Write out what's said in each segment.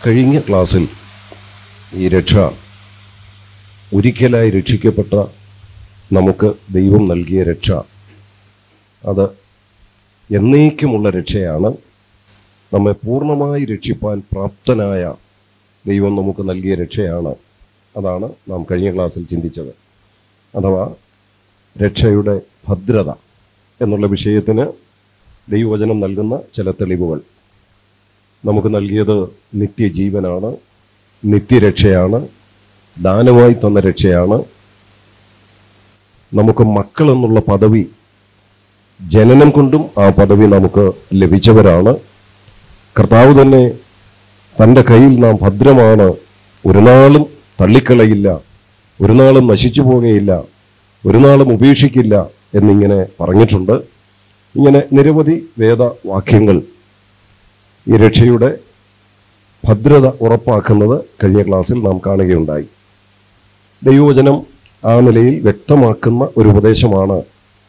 കഴിഞ്ഞ ക്ലാസ്സിൽ ഈ രക്ഷ ഒരിക്കലായി രക്ഷിക്കപ്പെട്ട നമുക്ക് ദൈവം നൽകിയ രക്ഷ അത് എന്നേക്കുമുള്ള രക്ഷയാണ് നമ്മെ പൂർണ്ണമായി രക്ഷിപ്പാൻ പ്രാപ്തനായ ദൈവം നമുക്ക് നൽകിയ രക്ഷയാണ് അതാണ് നാം കഴിഞ്ഞ ക്ലാസ്സിൽ ചിന്തിച്ചത് അഥവാ രക്ഷയുടെ ഭദ്രത എന്നുള്ള വിഷയത്തിന് ദൈവവചനം നൽകുന്ന ചില തെളിവുകൾ നമുക്ക് നൽകിയത് നിത്യജീവനാണ് നിത്യരക്ഷയാണ് ദാനമായി തന്ന രക്ഷയാണ് നമുക്ക് മക്കൾ എന്നുള്ള പദവി ജനനം കൊണ്ടും ആ പദവി നമുക്ക് ലഭിച്ചവരാണ് കർത്താവ് തന്നെ തൻ്റെ കയ്യിൽ നാം ഭദ്രമാണ് ഒരു നാളും തള്ളിക്കളയില്ല ഒരു നാളും നശിച്ചു പോകുകയില്ല ഒരു നാളും ഉപേക്ഷിക്കില്ല എന്നിങ്ങനെ പറഞ്ഞിട്ടുണ്ട് ഇങ്ങനെ നിരവധി വേദവാക്യങ്ങൾ ഈ രക്ഷയുടെ ഭദ്രത ഉറപ്പാക്കുന്നത് കഴിഞ്ഞ ക്ലാസ്സിൽ നാം കാണുകയുണ്ടായി ദൈവവചനം ആ നിലയിൽ വ്യക്തമാക്കുന്ന ഒരു ഉപദേശമാണ്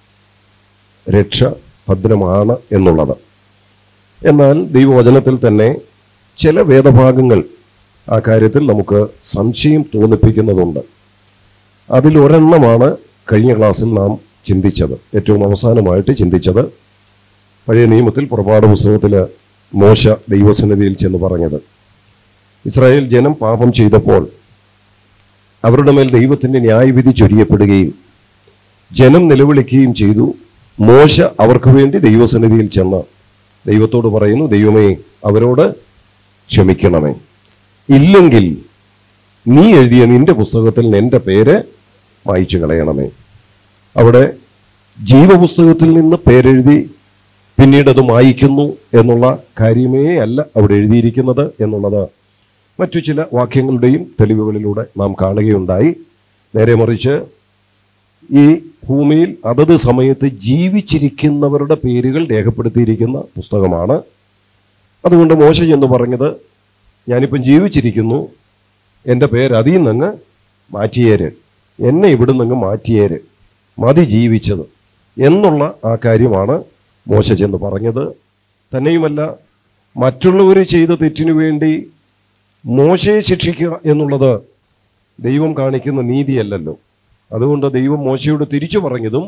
രക്ഷ ഭദ്രമാണ് എന്നുള്ളത് എന്നാൽ ദൈവവചനത്തിൽ തന്നെ ചില വേദഭാഗങ്ങൾ ആ കാര്യത്തിൽ നമുക്ക് സംശയം തോന്നിപ്പിക്കുന്നതുണ്ട് അതിലൊരെണ്ണമാണ് കഴിഞ്ഞ ക്ലാസ്സിൽ നാം ചിന്തിച്ചത് ഏറ്റവും അവസാനമായിട്ട് ചിന്തിച്ചത് പഴയ നിയമത്തിൽ പുറപാട് പുസ്തകത്തിൽ മോശ ദൈവസന്നിധിയിൽ ചെന്ന് പറഞ്ഞത് ഇസ്രായേൽ ജനം പാപം ചെയ്തപ്പോൾ അവരുടെ മേൽ ദൈവത്തിൻ്റെ ന്യായവിധി ചൊരിയപ്പെടുകയും ജനം നിലവിളിക്കുകയും ചെയ്തു മോശ അവർക്ക് വേണ്ടി ദൈവസന്നിധിയിൽ ചെന്ന് ദൈവത്തോട് പറയുന്നു ദൈവമേ അവരോട് ക്ഷമിക്കണമേ ഇല്ലെങ്കിൽ നീ എഴുതിയ നിന്റെ പുസ്തകത്തിൽ എൻ്റെ പേര് മായ്ച്ചു കളയണമേ അവിടെ ജീവപുസ്തകത്തിൽ നിന്ന് പേരെഴുതി പിന്നീട് അത് മായിക്കുന്നു എന്നുള്ള കാര്യമേ അല്ല അവിടെ എഴുതിയിരിക്കുന്നത് എന്നുള്ളത് മറ്റു ചില വാക്യങ്ങളുടെയും തെളിവുകളിലൂടെ നാം കാണുകയുണ്ടായി നേരെ മറിച്ച് ഈ ഭൂമിയിൽ അതത് സമയത്ത് ജീവിച്ചിരിക്കുന്നവരുടെ പേരുകൾ രേഖപ്പെടുത്തിയിരിക്കുന്ന പുസ്തകമാണ് അതുകൊണ്ട് മോശ എന്ന് പറഞ്ഞത് ഞാനിപ്പം ജീവിച്ചിരിക്കുന്നു എൻ്റെ പേര് അതിൽ നിന്നങ്ങ് മാറ്റിയേര് എന്നെ ഇവിടെ നിന്നങ്ങ് മാറ്റിയേര് മതി ജീവിച്ചത് എന്നുള്ള ആ കാര്യമാണ് മോശ ചെന്ന് പറഞ്ഞത് തന്നെയുമല്ല മറ്റുള്ളവർ ചെയ്ത തെറ്റിനു വേണ്ടി മോശയെ ശിക്ഷിക്കുക എന്നുള്ളത് ദൈവം കാണിക്കുന്ന നീതിയല്ലല്ലോ അതുകൊണ്ട് ദൈവം മോശയോട് തിരിച്ചു പറഞ്ഞതും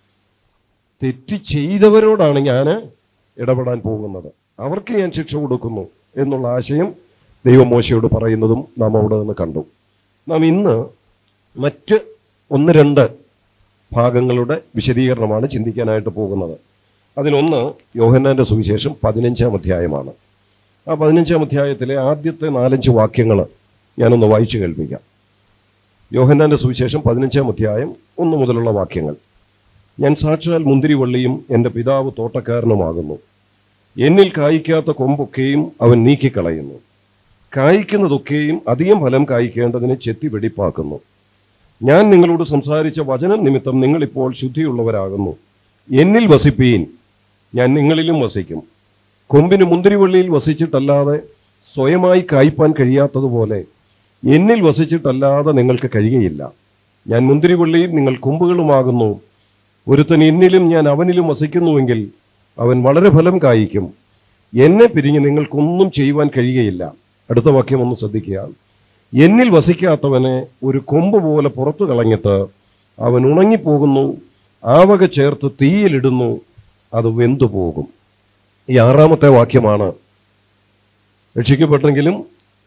തെറ്റ് ചെയ്തവരോടാണ് ഞാൻ ഇടപെടാൻ പോകുന്നത് അവർക്ക് ഞാൻ ശിക്ഷ കൊടുക്കുന്നു എന്നുള്ള ആശയം ദൈവം മോശയോട് പറയുന്നതും നാം അവിടെ നിന്ന് കണ്ടു നാം ഇന്ന് മറ്റ് ഒന്ന് രണ്ട് ഭാഗങ്ങളുടെ വിശദീകരണമാണ് ചിന്തിക്കാനായിട്ട് പോകുന്നത് അതിലൊന്ന് യോഹന്നാന്റെ സുവിശേഷം പതിനഞ്ചാം അധ്യായമാണ് ആ പതിനഞ്ചാം അധ്യായത്തിലെ ആദ്യത്തെ നാലഞ്ച് വാക്യങ്ങൾ ഞാനൊന്ന് വായിച്ചു കേൾപ്പിക്കാം യോഹന്നാന്റെ സുവിശേഷം പതിനഞ്ചാം അധ്യായം ഒന്ന് മുതലുള്ള വാക്യങ്ങൾ ഞാൻ സാക്ഷാൽ മുന്തിരിവള്ളിയും എൻ്റെ പിതാവ് തോട്ടക്കാരനുമാകുന്നു എന്നിൽ കായ്ക്കാത്ത കൊമ്പൊക്കെയും അവൻ നീക്കിക്കളയുന്നു കായ്ക്കുന്നതൊക്കെയും അധികം ഫലം കായ്ക്കേണ്ടതിന് ചെത്തി വെടിപ്പാക്കുന്നു ഞാൻ നിങ്ങളോട് സംസാരിച്ച വചനം നിമിത്തം നിങ്ങളിപ്പോൾ ശുദ്ധിയുള്ളവരാകുന്നു എന്നിൽ വസിപ്പീൻ ഞാൻ നിങ്ങളിലും വസിക്കും കൊമ്പിന് മുന്തിരിവള്ളിയിൽ വസിച്ചിട്ടല്ലാതെ സ്വയമായി കായ്പാൻ കഴിയാത്തതുപോലെ എന്നിൽ വസിച്ചിട്ടല്ലാതെ നിങ്ങൾക്ക് കഴിയുകയില്ല ഞാൻ മുന്തിരിവള്ളിയിൽ നിങ്ങൾ കൊമ്പുകളുമാകുന്നു ഒരുത്തൻ എന്നിലും ഞാൻ അവനിലും വസിക്കുന്നുവെങ്കിൽ അവൻ വളരെ ഫലം കായ്ക്കും എന്നെ പിരിഞ്ഞ് നിങ്ങൾക്കൊന്നും ചെയ്യുവാൻ കഴിയുകയില്ല അടുത്ത വാക്യം ഒന്ന് ശ്രദ്ധിക്കുക എന്നിൽ വസിക്കാത്തവനെ ഒരു കൊമ്പ് പോലെ പുറത്തു കളഞ്ഞിട്ട് അവൻ ഉണങ്ങിപ്പോകുന്നു ആവക ചേർത്ത് തീയിലിടുന്നു അത് വെന്തു പോകും ഈ ആറാമത്തെ വാക്യമാണ് രക്ഷിക്കപ്പെട്ടെങ്കിലും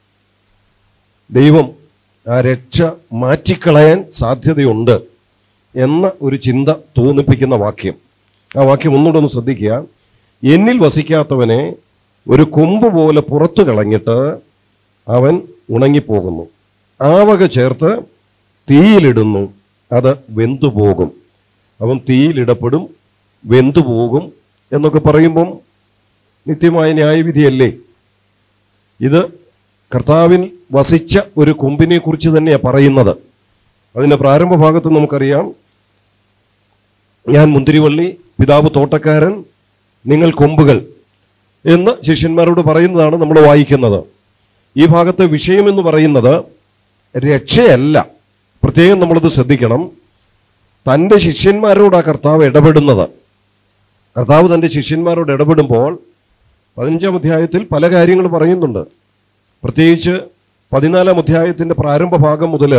ദൈവം ആ രക്ഷ മാറ്റിക്കളയാൻ സാധ്യതയുണ്ട് എന്ന ഒരു ചിന്ത തോന്നിപ്പിക്കുന്ന വാക്യം ആ വാക്യം ഒന്നുകൂടെ ഒന്ന് ശ്രദ്ധിക്കുക എന്നിൽ വസിക്കാത്തവനെ ഒരു കൊമ്പ് പോലെ പുറത്തു കളഞ്ഞിട്ട് അവൻ ഉണങ്ങിപ്പോകുന്നു ആവക ചേർത്ത് തീയിലിടുന്നു അത് വെന്തുപോകും അവൻ തീയിലിടപെടും വെന്തുപോകും എന്നൊക്കെ പറയുമ്പം നിത്യമായ ന്യായവിധിയല്ലേ ഇത് കർത്താവിൽ വസിച്ച ഒരു കൊമ്പിനെ കുറിച്ച് തന്നെയാണ് പറയുന്നത് അതിൻ്റെ പ്രാരംഭ ഭാഗത്ത് നമുക്കറിയാം ഞാൻ മുന്തിരിവള്ളി പിതാവ് തോട്ടക്കാരൻ നിങ്ങൾ കൊമ്പുകൾ എന്ന് ശിഷ്യന്മാരോട് പറയുന്നതാണ് നമ്മൾ വായിക്കുന്നത് ഈ ഭാഗത്തെ വിഷയം എന്ന് പറയുന്നത് രക്ഷയല്ല പ്രത്യേകം നമ്മളത് ശ്രദ്ധിക്കണം തൻ്റെ ശിഷ്യന്മാരോടാ കർത്താവ് ഇടപെടുന്നത് കർത്താവ് തൻ്റെ ശിഷ്യന്മാരോട് ഇടപെടുമ്പോൾ പതിനഞ്ചാം അധ്യായത്തിൽ പല കാര്യങ്ങൾ പറയുന്നുണ്ട് പ്രത്യേകിച്ച് പതിനാലാം അധ്യായത്തിന്റെ പ്രാരംഭ ഭാഗം മുതൽ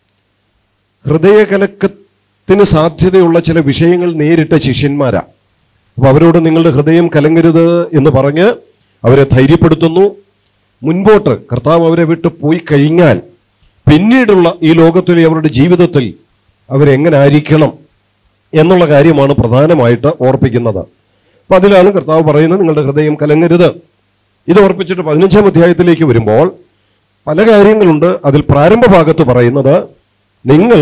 ഹൃദയകലക്കത്തിന് സാധ്യതയുള്ള ചില വിഷയങ്ങൾ നേരിട്ട ശിഷ്യന്മാരാ അപ്പൊ അവരോട് നിങ്ങളുടെ ഹൃദയം കലങ്ങരുത് എന്ന് പറഞ്ഞ് അവരെ ധൈര്യപ്പെടുത്തുന്നു മുൻപോട്ട് കർത്താവ് അവരെ വിട്ട് പോയി കഴിഞ്ഞാൽ പിന്നീടുള്ള ഈ ലോകത്തിലെ അവരുടെ ജീവിതത്തിൽ അവരെങ്ങനെ ആയിരിക്കണം എന്നുള്ള കാര്യമാണ് പ്രധാനമായിട്ട് ഓർപ്പിക്കുന്നത് അപ്പൊ അതിലാണ് കർത്താവ് പറയുന്നത് നിങ്ങളുടെ ഹൃദയം കലങ്ങരുത് ഇത് ഓർപ്പിച്ചിട്ട് പതിനഞ്ചാം അധ്യായത്തിലേക്ക് വരുമ്പോൾ പല കാര്യങ്ങളുണ്ട് അതിൽ പ്രാരംഭ ഭാഗത്ത് പറയുന്നത് നിങ്ങൾ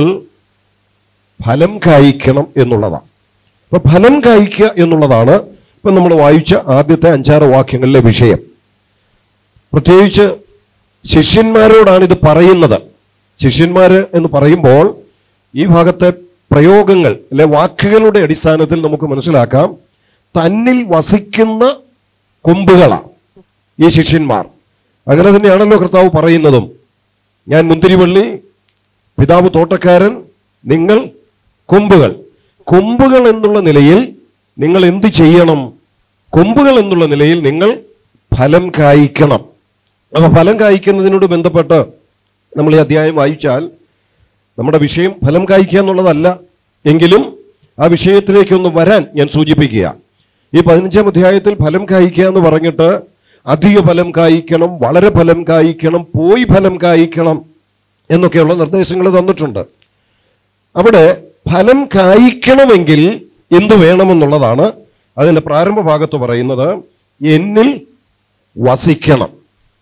ഫലം കായ്ക്കണം എന്നുള്ളതാണ് അപ്പൊ ഫലം കായ്ക്കുക എന്നുള്ളതാണ് ഇപ്പൊ നമ്മൾ വായിച്ച ആദ്യത്തെ അഞ്ചാറ് വാക്യങ്ങളിലെ വിഷയം പ്രത്യേകിച്ച് ശിഷ്യന്മാരോടാണ് ഇത് പറയുന്നത് ശിഷ്യന്മാര് എന്ന് പറയുമ്പോൾ ഈ ഭാഗത്തെ പ്രയോഗങ്ങൾ അല്ലെ വാക്കുകളുടെ അടിസ്ഥാനത്തിൽ നമുക്ക് മനസ്സിലാക്കാം തന്നിൽ വസിക്കുന്ന കൊമ്പുകളാണ് ഈ ശിഷ്യന്മാർ അങ്ങനെ തന്നെയാണല്ലോ കർത്താവ് പറയുന്നതും ഞാൻ മുന്തിരിവള്ളി പിതാവ് തോട്ടക്കാരൻ നിങ്ങൾ കൊമ്പുകൾ കൊമ്പുകൾ എന്നുള്ള നിലയിൽ നിങ്ങൾ എന്ത് ചെയ്യണം കൊമ്പുകൾ എന്നുള്ള നിലയിൽ നിങ്ങൾ ഫലം കായ്ക്കണം അപ്പൊ ഫലം കായ്ക്കുന്നതിനോട് ബന്ധപ്പെട്ട് നമ്മൾ ഈ അധ്യായം വായിച്ചാൽ നമ്മുടെ വിഷയം ഫലം കായ്ക്കുക എന്നുള്ളതല്ല എങ്കിലും ആ വിഷയത്തിലേക്കൊന്ന് വരാൻ ഞാൻ സൂചിപ്പിക്കുക ഈ പതിനഞ്ചാം അധ്യായത്തിൽ ഫലം കായ്ക്കുക എന്ന് പറഞ്ഞിട്ട് അധിക ഫലം കായ്ക്കണം വളരെ ഫലം കായ്ക്കണം പോയി ഫലം കായ്ക്കണം എന്നൊക്കെയുള്ള നിർദ്ദേശങ്ങൾ തന്നിട്ടുണ്ട് അവിടെ ഫലം കായ്ക്കണമെങ്കിൽ എന്തു വേണമെന്നുള്ളതാണ് അതിന്റെ പ്രാരംഭ ഭാഗത്ത് പറയുന്നത് എന്നിൽ വസിക്കണം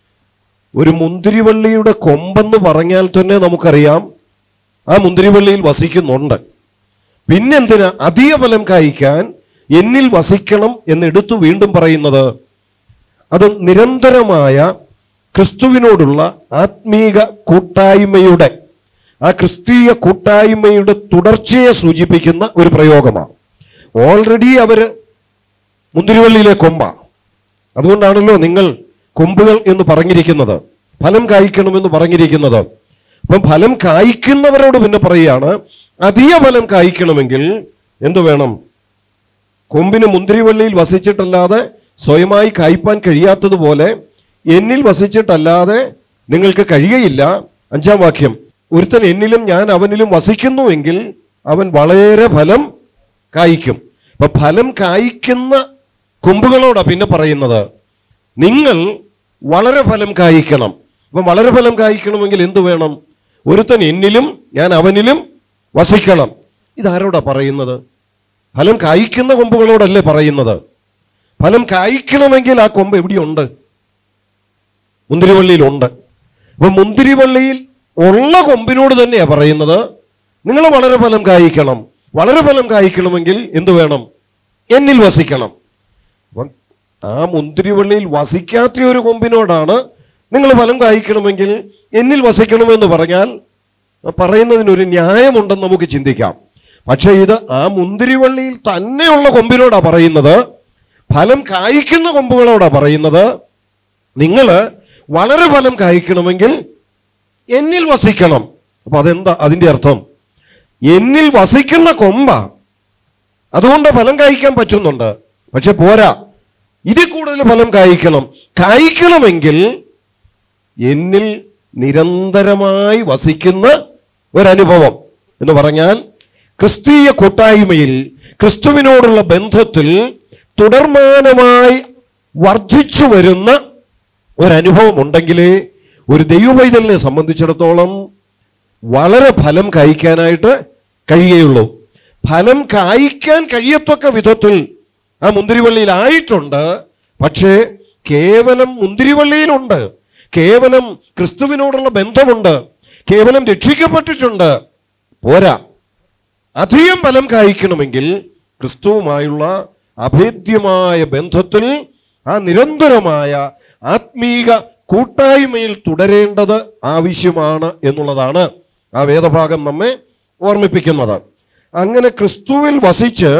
ഒരു മുന്തിരിവള്ളിയുടെ കൊമ്പെന്ന് പറഞ്ഞാൽ തന്നെ നമുക്കറിയാം ആ മുന്തിരിവള്ളിയിൽ വസിക്കുന്നുണ്ട് പിന്നെന്തിനാ അധിക ഫലം കായ്ക്കാൻ എന്നിൽ വസിക്കണം എന്നെടുത്തു വീണ്ടും പറയുന്നത് അത് നിരന്തരമായ ക്രിസ്തുവിനോടുള്ള ആത്മീക കൂട്ടായ്മയുടെ ആ ക്രിസ്തീയ കൂട്ടായ്മയുടെ തുടർച്ചയെ സൂചിപ്പിക്കുന്ന ഒരു പ്രയോഗമാണ് ഓൾറെഡി അവര് മുന്തിരിവള്ളിയിലെ കൊമ്പ അതുകൊണ്ടാണല്ലോ നിങ്ങൾ കൊമ്പുകൾ എന്ന് പറഞ്ഞിരിക്കുന്നത് ഫലം കായ്ക്കണമെന്ന് പറഞ്ഞിരിക്കുന്നത് അപ്പം ഫലം കായ്ക്കുന്നവരോട് പിന്നെ പറയുകയാണ് അധിക ഫലം കായ്ക്കണമെങ്കിൽ എന്തു വേണം കൊമ്പിന് മുന്തിരിവള്ളിയിൽ വസിച്ചിട്ടല്ലാതെ സ്വയമായി കായ്പാൻ കഴിയാത്തതുപോലെ എന്നിൽ വസിച്ചിട്ടല്ലാതെ നിങ്ങൾക്ക് കഴിയയില്ല അഞ്ചാം വാക്യം ഒരുത്തൻ എന്നിലും ഞാൻ അവനിലും വസിക്കുന്നുവെങ്കിൽ അവൻ വളരെ ഫലം കായ്ക്കും അപ്പൊ ഫലം കായ്ക്കുന്ന കൊമ്പുകളോടാ പിന്നെ പറയുന്നത് നിങ്ങൾ വളരെ ഫലം കായ്ക്കണം അപ്പൊ വളരെ ഫലം കായ്ക്കണമെങ്കിൽ എന്തു വേണം ഒരുത്തൻ എന്നിലും ഞാൻ അവനിലും വസിക്കണം ഇതാരോടാ പറയുന്നത് ഫലം കായ്ക്കുന്ന കൊമ്പുകളോടല്ലേ പറയുന്നത് ഫലം കായ്ക്കണമെങ്കിൽ ആ കൊമ്പ് എവിടെയുണ്ട് മുന്തിരിവള്ളിയിലുണ്ട് അപ്പൊ മുന്തിരിവള്ളിയിൽ ഉള്ള കൊമ്പിനോട് തന്നെയാ പറയുന്നത് നിങ്ങൾ വളരെ ഫലം കായ്ക്കണം വളരെ ഫലം കായ്ക്കണമെങ്കിൽ എന്തു വേണം എന്നിൽ വസിക്കണം അപ്പം ആ മുന്തിരിവള്ളിയിൽ വസിക്കാത്ത ഒരു കൊമ്പിനോടാണ് നിങ്ങൾ ഫലം കായ്ക്കണമെങ്കിൽ എന്നിൽ വസിക്കണമെന്ന് പറഞ്ഞാൽ പറയുന്നതിനൊരു ന്യായമുണ്ടെന്ന് നമുക്ക് ചിന്തിക്കാം പക്ഷെ ഇത് ആ മുന്തിരിവള്ളിയിൽ തന്നെയുള്ള കൊമ്പിനോടാ പറയുന്നത് ഫലം കായ്ക്കുന്ന കൊമ്പുകളോടാ പറയുന്നത് നിങ്ങൾ വളരെ ഫലം കായ്ക്കണമെങ്കിൽ എന്നിൽ വസിക്കണം അപ്പൊ അതെന്താ അതിന്റെ അർത്ഥം എന്നിൽ വസിക്കുന്ന കൊമ്പ അതുകൊണ്ട് ഫലം കായ്ക്കാൻ പറ്റുന്നുണ്ട് പക്ഷെ പോരാ ഇതിൽ കൂടുതൽ ഫലം കായ്ക്കണം കായ്ക്കണമെങ്കിൽ എന്നിൽ നിരന്തരമായി വസിക്കുന്ന ഒരനുഭവം എന്ന് പറഞ്ഞാൽ ക്രിസ്തീയ കൂട്ടായ്മയിൽ ക്രിസ്തുവിനോടുള്ള ബന്ധത്തിൽ തുടർമാനമായി വർദ്ധിച്ചു വരുന്ന ഒരനുഭവം ഉണ്ടെങ്കിലേ ഒരു ദൈവവൈതലിനെ സംബന്ധിച്ചിടത്തോളം വളരെ ഫലം കായ്ക്കാനായിട്ട് കഴിയുകയുള്ളൂ ഫലം കായ്ക്കാൻ കഴിയത്തക്ക വിധത്തിൽ ആ മുന്തിരിവള്ളിയിലായിട്ടുണ്ട് പക്ഷേ കേവലം മുന്തിരിവള്ളിയിലുണ്ട് കേവലം ക്രിസ്തുവിനോടുള്ള ബന്ധമുണ്ട് കേവലം രക്ഷിക്കപ്പെട്ടിട്ടുണ്ട് പോരാ അധികം ഫലം കായ്ക്കണമെങ്കിൽ ക്രിസ്തുവുമായുള്ള അഭേദ്യമായ ബന്ധത്തിൽ ആ നിരന്തരമായ ആത്മീക കൂട്ടായ്മയിൽ തുടരേണ്ടത് ആവശ്യമാണ് എന്നുള്ളതാണ് ആ വേദഭാഗം നമ്മെ ഓർമ്മിപ്പിക്കുന്നത് അങ്ങനെ ക്രിസ്തുവിൽ വസിച്ച്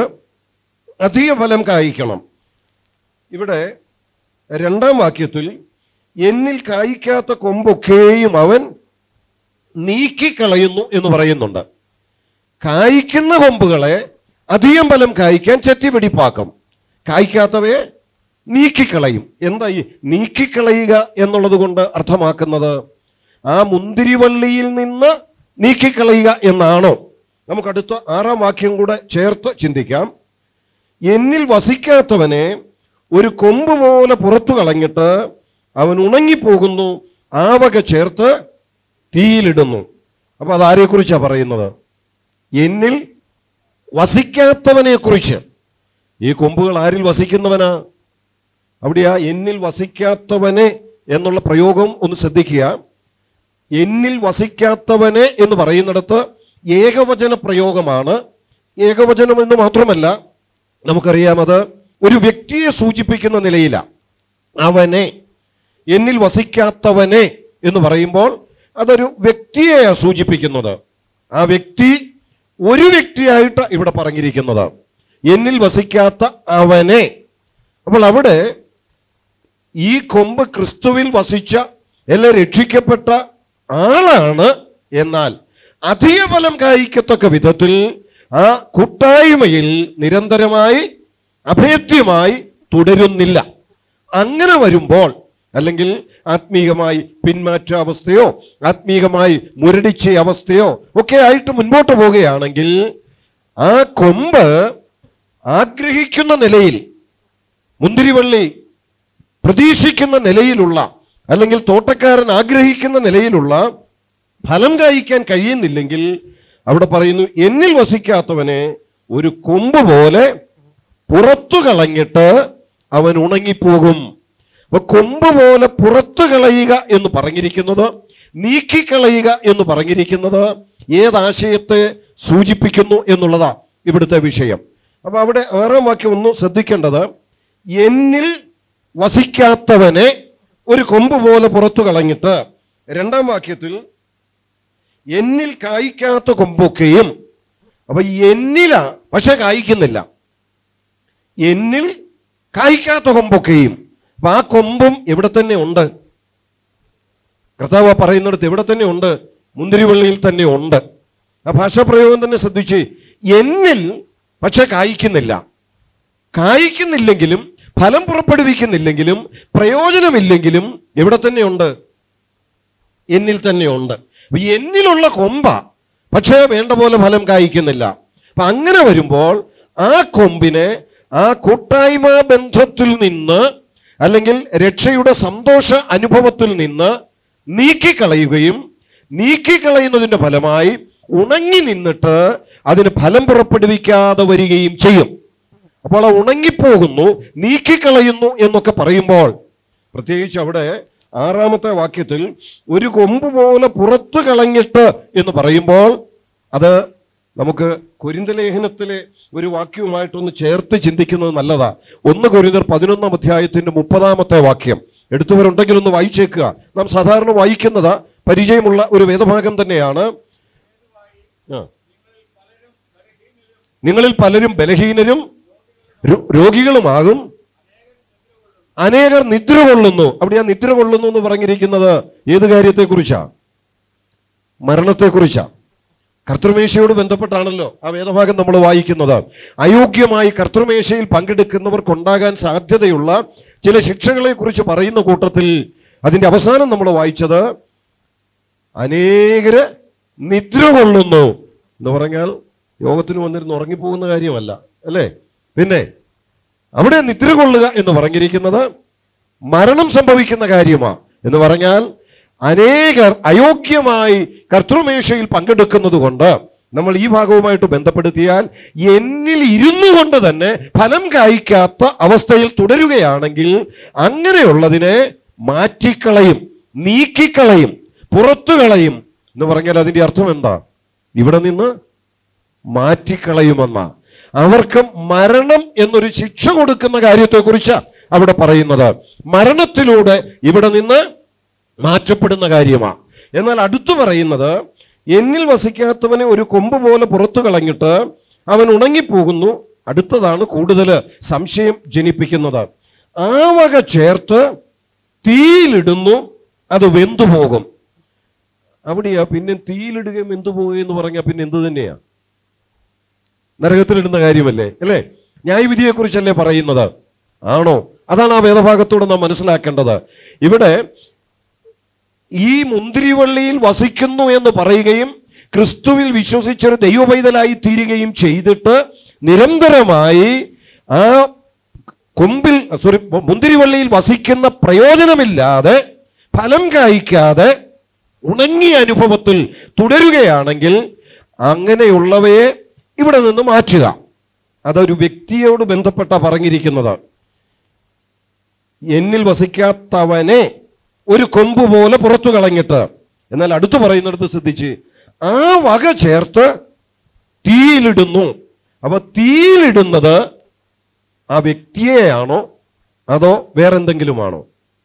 അധിക ഫലം കായ്ക്കണം ഇവിടെ രണ്ടാം വാക്യത്തിൽ എന്നിൽ കായ്ക്കാത്ത കൊമ്പൊക്കെയും അവൻ നീക്കിക്കളയുന്നു എന്ന് പറയുന്നുണ്ട് കായ്ക്കുന്ന കൊമ്പുകളെ അധികം ഫലം കായ്ക്കാൻ ചെത്തി വെടിപ്പാക്കും കായ്ക്കാത്തവയെ നീക്കിക്കളയും എന്താ ഈ നീക്കിക്കളയുക എന്നുള്ളത് കൊണ്ട് അർത്ഥമാക്കുന്നത് ആ മുന്തിരിവള്ളിയിൽ നിന്ന് നീക്കിക്കളയുക എന്നാണോ നമുക്ക് അടുത്ത ആറാം വാക്യം കൂടെ ചേർത്ത് ചിന്തിക്കാം എന്നിൽ വസിക്കാത്തവനെ ഒരു കൊമ്പ് പോലെ പുറത്തു കളഞ്ഞിട്ട് അവൻ ഉണങ്ങിപ്പോകുന്നു ആവക ചേർത്ത് തീയിലിടുന്നു അപ്പൊ അതാരെക്കുറിച്ചാണ് പറയുന്നത് എന്നിൽ വസിക്കാത്തവനെ കുറിച്ച് ഈ കൊമ്പുകൾ ആരിൽ വസിക്കുന്നവനാ അവിടെയാ എന്നിൽ വസിക്കാത്തവനെ എന്നുള്ള പ്രയോഗം ഒന്ന് ശ്രദ്ധിക്കുക എന്നിൽ വസിക്കാത്തവനെ എന്ന് പറയുന്നിടത്ത് ഏകവചന പ്രയോഗമാണ് ഏകവചനം എന്ന് മാത്രമല്ല നമുക്കറിയാം അത് ഒരു വ്യക്തിയെ സൂചിപ്പിക്കുന്ന നിലയിലാണ് അവനെ എന്നിൽ വസിക്കാത്തവനെ എന്ന് പറയുമ്പോൾ അതൊരു വ്യക്തിയെയാണ് സൂചിപ്പിക്കുന്നത് ആ വ്യക്തി ഒരു വ്യക്തിയായിട്ട് ഇവിടെ പറഞ്ഞിരിക്കുന്നത് എന്നിൽ വസിക്കാത്ത അവനെ അപ്പോൾ അവിടെ ഈ കൊമ്പ് ക്രിസ്തുവിൽ വസിച്ച എല്ലാം രക്ഷിക്കപ്പെട്ട ആളാണ് എന്നാൽ അധിക ഫലം കായ്ക്കത്തക്ക വിധത്തിൽ ആ കൂട്ടായ്മയിൽ നിരന്തരമായി അഭേദ്യമായി തുടരുന്നില്ല അങ്ങനെ വരുമ്പോൾ അല്ലെങ്കിൽ ആത്മീകമായി പിന്മാറ്റ അവസ്ഥയോ ആത്മീകമായി മുരടിച്ച അവസ്ഥയോ ഒക്കെ ആയിട്ട് മുൻപോട്ട് പോവുകയാണെങ്കിൽ ആ കൊമ്പ് ആഗ്രഹിക്കുന്ന നിലയിൽ മുന്തിരിവള്ളി പ്രതീക്ഷിക്കുന്ന നിലയിലുള്ള അല്ലെങ്കിൽ തോട്ടക്കാരൻ ആഗ്രഹിക്കുന്ന നിലയിലുള്ള ഫലം കായ്ക്കാൻ കഴിയുന്നില്ലെങ്കിൽ അവിടെ പറയുന്നു എന്നിൽ വസിക്കാത്തവനെ ഒരു കൊമ്പ് പോലെ പുറത്തു കളഞ്ഞിട്ട് അവൻ ഉണങ്ങിപ്പോകും അപ്പൊ കൊമ്പ് പോലെ പുറത്തു കളയുക എന്ന് പറഞ്ഞിരിക്കുന്നത് നീക്കിക്കളയുക എന്ന് പറഞ്ഞിരിക്കുന്നത് ഏതാശയത്തെ സൂചിപ്പിക്കുന്നു എന്നുള്ളതാ ഇവിടുത്തെ വിഷയം അപ്പൊ അവിടെ ആറാം വാക്യം ഒന്ന് ശ്രദ്ധിക്കേണ്ടത് എന്നിൽ വസിക്കാത്തവനെ ഒരു കൊമ്പ് പോലെ പുറത്തു കളഞ്ഞിട്ട് രണ്ടാം വാക്യത്തിൽ എന്നിൽ കായ്ക്കാത്ത കൊമ്പൊക്കെയും അപ്പൊ എന്നിലാ പക്ഷെ കായ്ക്കുന്നില്ല എന്നിൽ കായ്ക്കാത്ത കൊമ്പൊക്കെയും അപ്പൊ ആ കൊമ്പും ഇവിടെ തന്നെ ഉണ്ട് കർത്താവ് പറയുന്നിടത്ത് ഇവിടെ തന്നെ ഉണ്ട് മുന്തിരിവള്ളിയിൽ തന്നെ ഉണ്ട് ആ ഭാഷാപ്രയോഗം തന്നെ ശ്രദ്ധിച്ച് എന്നിൽ പക്ഷെ കായ്ക്കുന്നില്ല കായ്ക്കുന്നില്ലെങ്കിലും ഫലം പുറപ്പെടുവിക്കുന്നില്ലെങ്കിലും പ്രയോജനമില്ലെങ്കിലും എവിടെ തന്നെയുണ്ട് എന്നിൽ തന്നെയുണ്ട് അപ്പൊ എന്നിലുള്ള കൊമ്പ പക്ഷേ വേണ്ട പോലെ ഫലം കായ്ക്കുന്നില്ല അപ്പൊ അങ്ങനെ വരുമ്പോൾ ആ കൊമ്പിനെ ആ കൂട്ടായ്മ ബന്ധത്തിൽ നിന്ന് അല്ലെങ്കിൽ രക്ഷയുടെ സന്തോഷ അനുഭവത്തിൽ നിന്ന് നീക്കിക്കളയുകയും നീക്കിക്കളയുന്നതിന്റെ ഫലമായി ഉണങ്ങി നിന്നിട്ട് അതിന് ഫലം പുറപ്പെടുവിക്കാതെ വരികയും ചെയ്യും അപ്പോൾ ആ ഉണങ്ങിപ്പോകുന്നു നീക്കിക്കളയുന്നു എന്നൊക്കെ പറയുമ്പോൾ പ്രത്യേകിച്ച് അവിടെ ആറാമത്തെ വാക്യത്തിൽ ഒരു കൊമ്പ് പോലെ പുറത്തു കളഞ്ഞിട്ട് എന്ന് പറയുമ്പോൾ അത് നമുക്ക് കൊരിന്ത ലേഖനത്തിലെ ഒരു വാക്യവുമായിട്ടൊന്ന് ചേർത്ത് ചിന്തിക്കുന്നത് നല്ലതാ ഒന്ന് കൊരിന്തർ പതിനൊന്നാം അധ്യായത്തിന്റെ മുപ്പതാമത്തെ വാക്യം എടുത്തവരുണ്ടെങ്കിൽ ഒന്ന് വായിച്ചേക്കുക നാം സാധാരണ വായിക്കുന്നത് പരിചയമുള്ള ഒരു വേദഭാഗം തന്നെയാണ് ആ. നിങ്ങളിൽ പലരും ബലഹീനരും രോ- രോഗികളുമാകും അനേകർ നിദ്ര കൊള്ളുന്നു അവിടെ ആ നിദ്ര കൊള്ളുന്നു എന്ന് പറഞ്ഞിരിക്കുന്നത് ഏത് കാര്യത്തെക്കുറിച്ചാ മരണത്തെക്കുറിച്ചാ കർത്തൃമേശയോട് ബന്ധപ്പെട്ടാണല്ലോ ആ വേദഭാഗം നമ്മൾ വായിക്കുന്നത് അയോഗ്യമായി കർത്തൃമേശയിൽ പങ്കെടുക്കുന്നവർക്കുണ്ടാകാൻ സാധ്യതയുള്ള ചില ശിക്ഷകളെ കുറിച്ച് പറയുന്ന കൂട്ടത്തിൽ അതിന്റെ അവസാനം നമ്മൾ വായിച്ചത് അനേകര് നിദ്ര കൊള്ളുന്നു എന്ന് പറഞ്ഞാൽ യോഗത്തിന് വന്നിരുന്ന് ഉറങ്ങിപ്പോകുന്ന കാര്യമല്ല അല്ലേ പിന്നെ അവിടെ നിദ്ര കൊള്ളുക എന്ന് പറഞ്ഞിരിക്കുന്നത് മരണം സംഭവിക്കുന്ന കാര്യമാ എന്ന് പറഞ്ഞാൽ അനേകർ അയോഗ്യമായി കർത്തൃമേശയിൽ പങ്കെടുക്കുന്നത് കൊണ്ട് നമ്മൾ ഈ ഭാഗവുമായിട്ട് ബന്ധപ്പെടുത്തിയാൽ എന്നിൽ ഇരുന്നു കൊണ്ട് തന്നെ ഫലം കായ്ക്കാത്ത അവസ്ഥയിൽ തുടരുകയാണെങ്കിൽ അങ്ങനെയുള്ളതിനെ മാറ്റിക്കളയും നീക്കിക്കളയും പുറത്തു കളയും എന്ന് പറഞ്ഞാൽ അതിന്റെ അർത്ഥം എന്താ ഇവിടെ നിന്ന് മാറ്റിക്കളയുമെന്ന അവർക്ക് മരണം എന്നൊരു ശിക്ഷ കൊടുക്കുന്ന കാര്യത്തെക്കുറിച്ച് അവിടെ പറയുന്നത് മരണത്തിലൂടെ ഇവിടെ നിന്ന് മാറ്റപ്പെടുന്ന കാര്യമാണ് എന്നാൽ അടുത്തു പറയുന്നത് എന്നിൽ വസിക്കാത്തവനെ ഒരു കൊമ്പ് പോലെ പുറത്തു കളഞ്ഞിട്ട് അവൻ ഉണങ്ങിപ്പോകുന്നു അടുത്തതാണ് കൂടുതൽ സംശയം ജനിപ്പിക്കുന്നത് ആ വക ചേർത്ത് തീയിലിടുന്നു അത് വെന്തുപോകും അവിടെയാ പിന്നെ തീയിലിടുകയും വെന്തുപോകുകയും എന്ന് പറഞ്ഞാൽ പിന്നെ എന്ത് തന്നെയാ നരകത്തിലിടുന്ന കാര്യമല്ലേ അല്ലേ ന്യായവിധിയെ കുറിച്ചല്ലേ പറയുന്നത് ആണോ അതാണ് ആ വേദഭാഗത്തോടെ നാം മനസ്സിലാക്കേണ്ടത് ഇവിടെ ഈ മുന്തിരിവള്ളിയിൽ വസിക്കുന്നു എന്ന് പറയുകയും ക്രിസ്തുവിൽ വിശ്വസിച്ചൊരു ദൈവപൈതലായി തീരുകയും ചെയ്തിട്ട് നിരന്തരമായി ആ കൊമ്പിൽ സോറി മുന്തിരിവള്ളിയിൽ വസിക്കുന്ന പ്രയോജനമില്ലാതെ ഫലം കായ്ക്കാതെ ഉണങ്ങിയ അനുഭവത്തിൽ തുടരുകയാണെങ്കിൽ അങ്ങനെയുള്ളവയെ ഇവിടെ നിന്ന് മാറ്റുക അതൊരു വ്യക്തിയോട് ബന്ധപ്പെട്ട പറഞ്ഞിരിക്കുന്നത് എന്നിൽ വസിക്കാത്തവനെ ഒരു കൊമ്പ് പോലെ പുറത്തു കളഞ്ഞിട്ട് എന്നാൽ അടുത്ത് പറയുന്നിടത്ത് ശ്രദ്ധിച്ച് ആ വക ചേർത്ത് തീയിലിടുന്നു അപ്പൊ തീയിലിടുന്നത് ആ വ്യക്തിയെയാണോ അതോ വേറെന്തെങ്കിലുമാണോ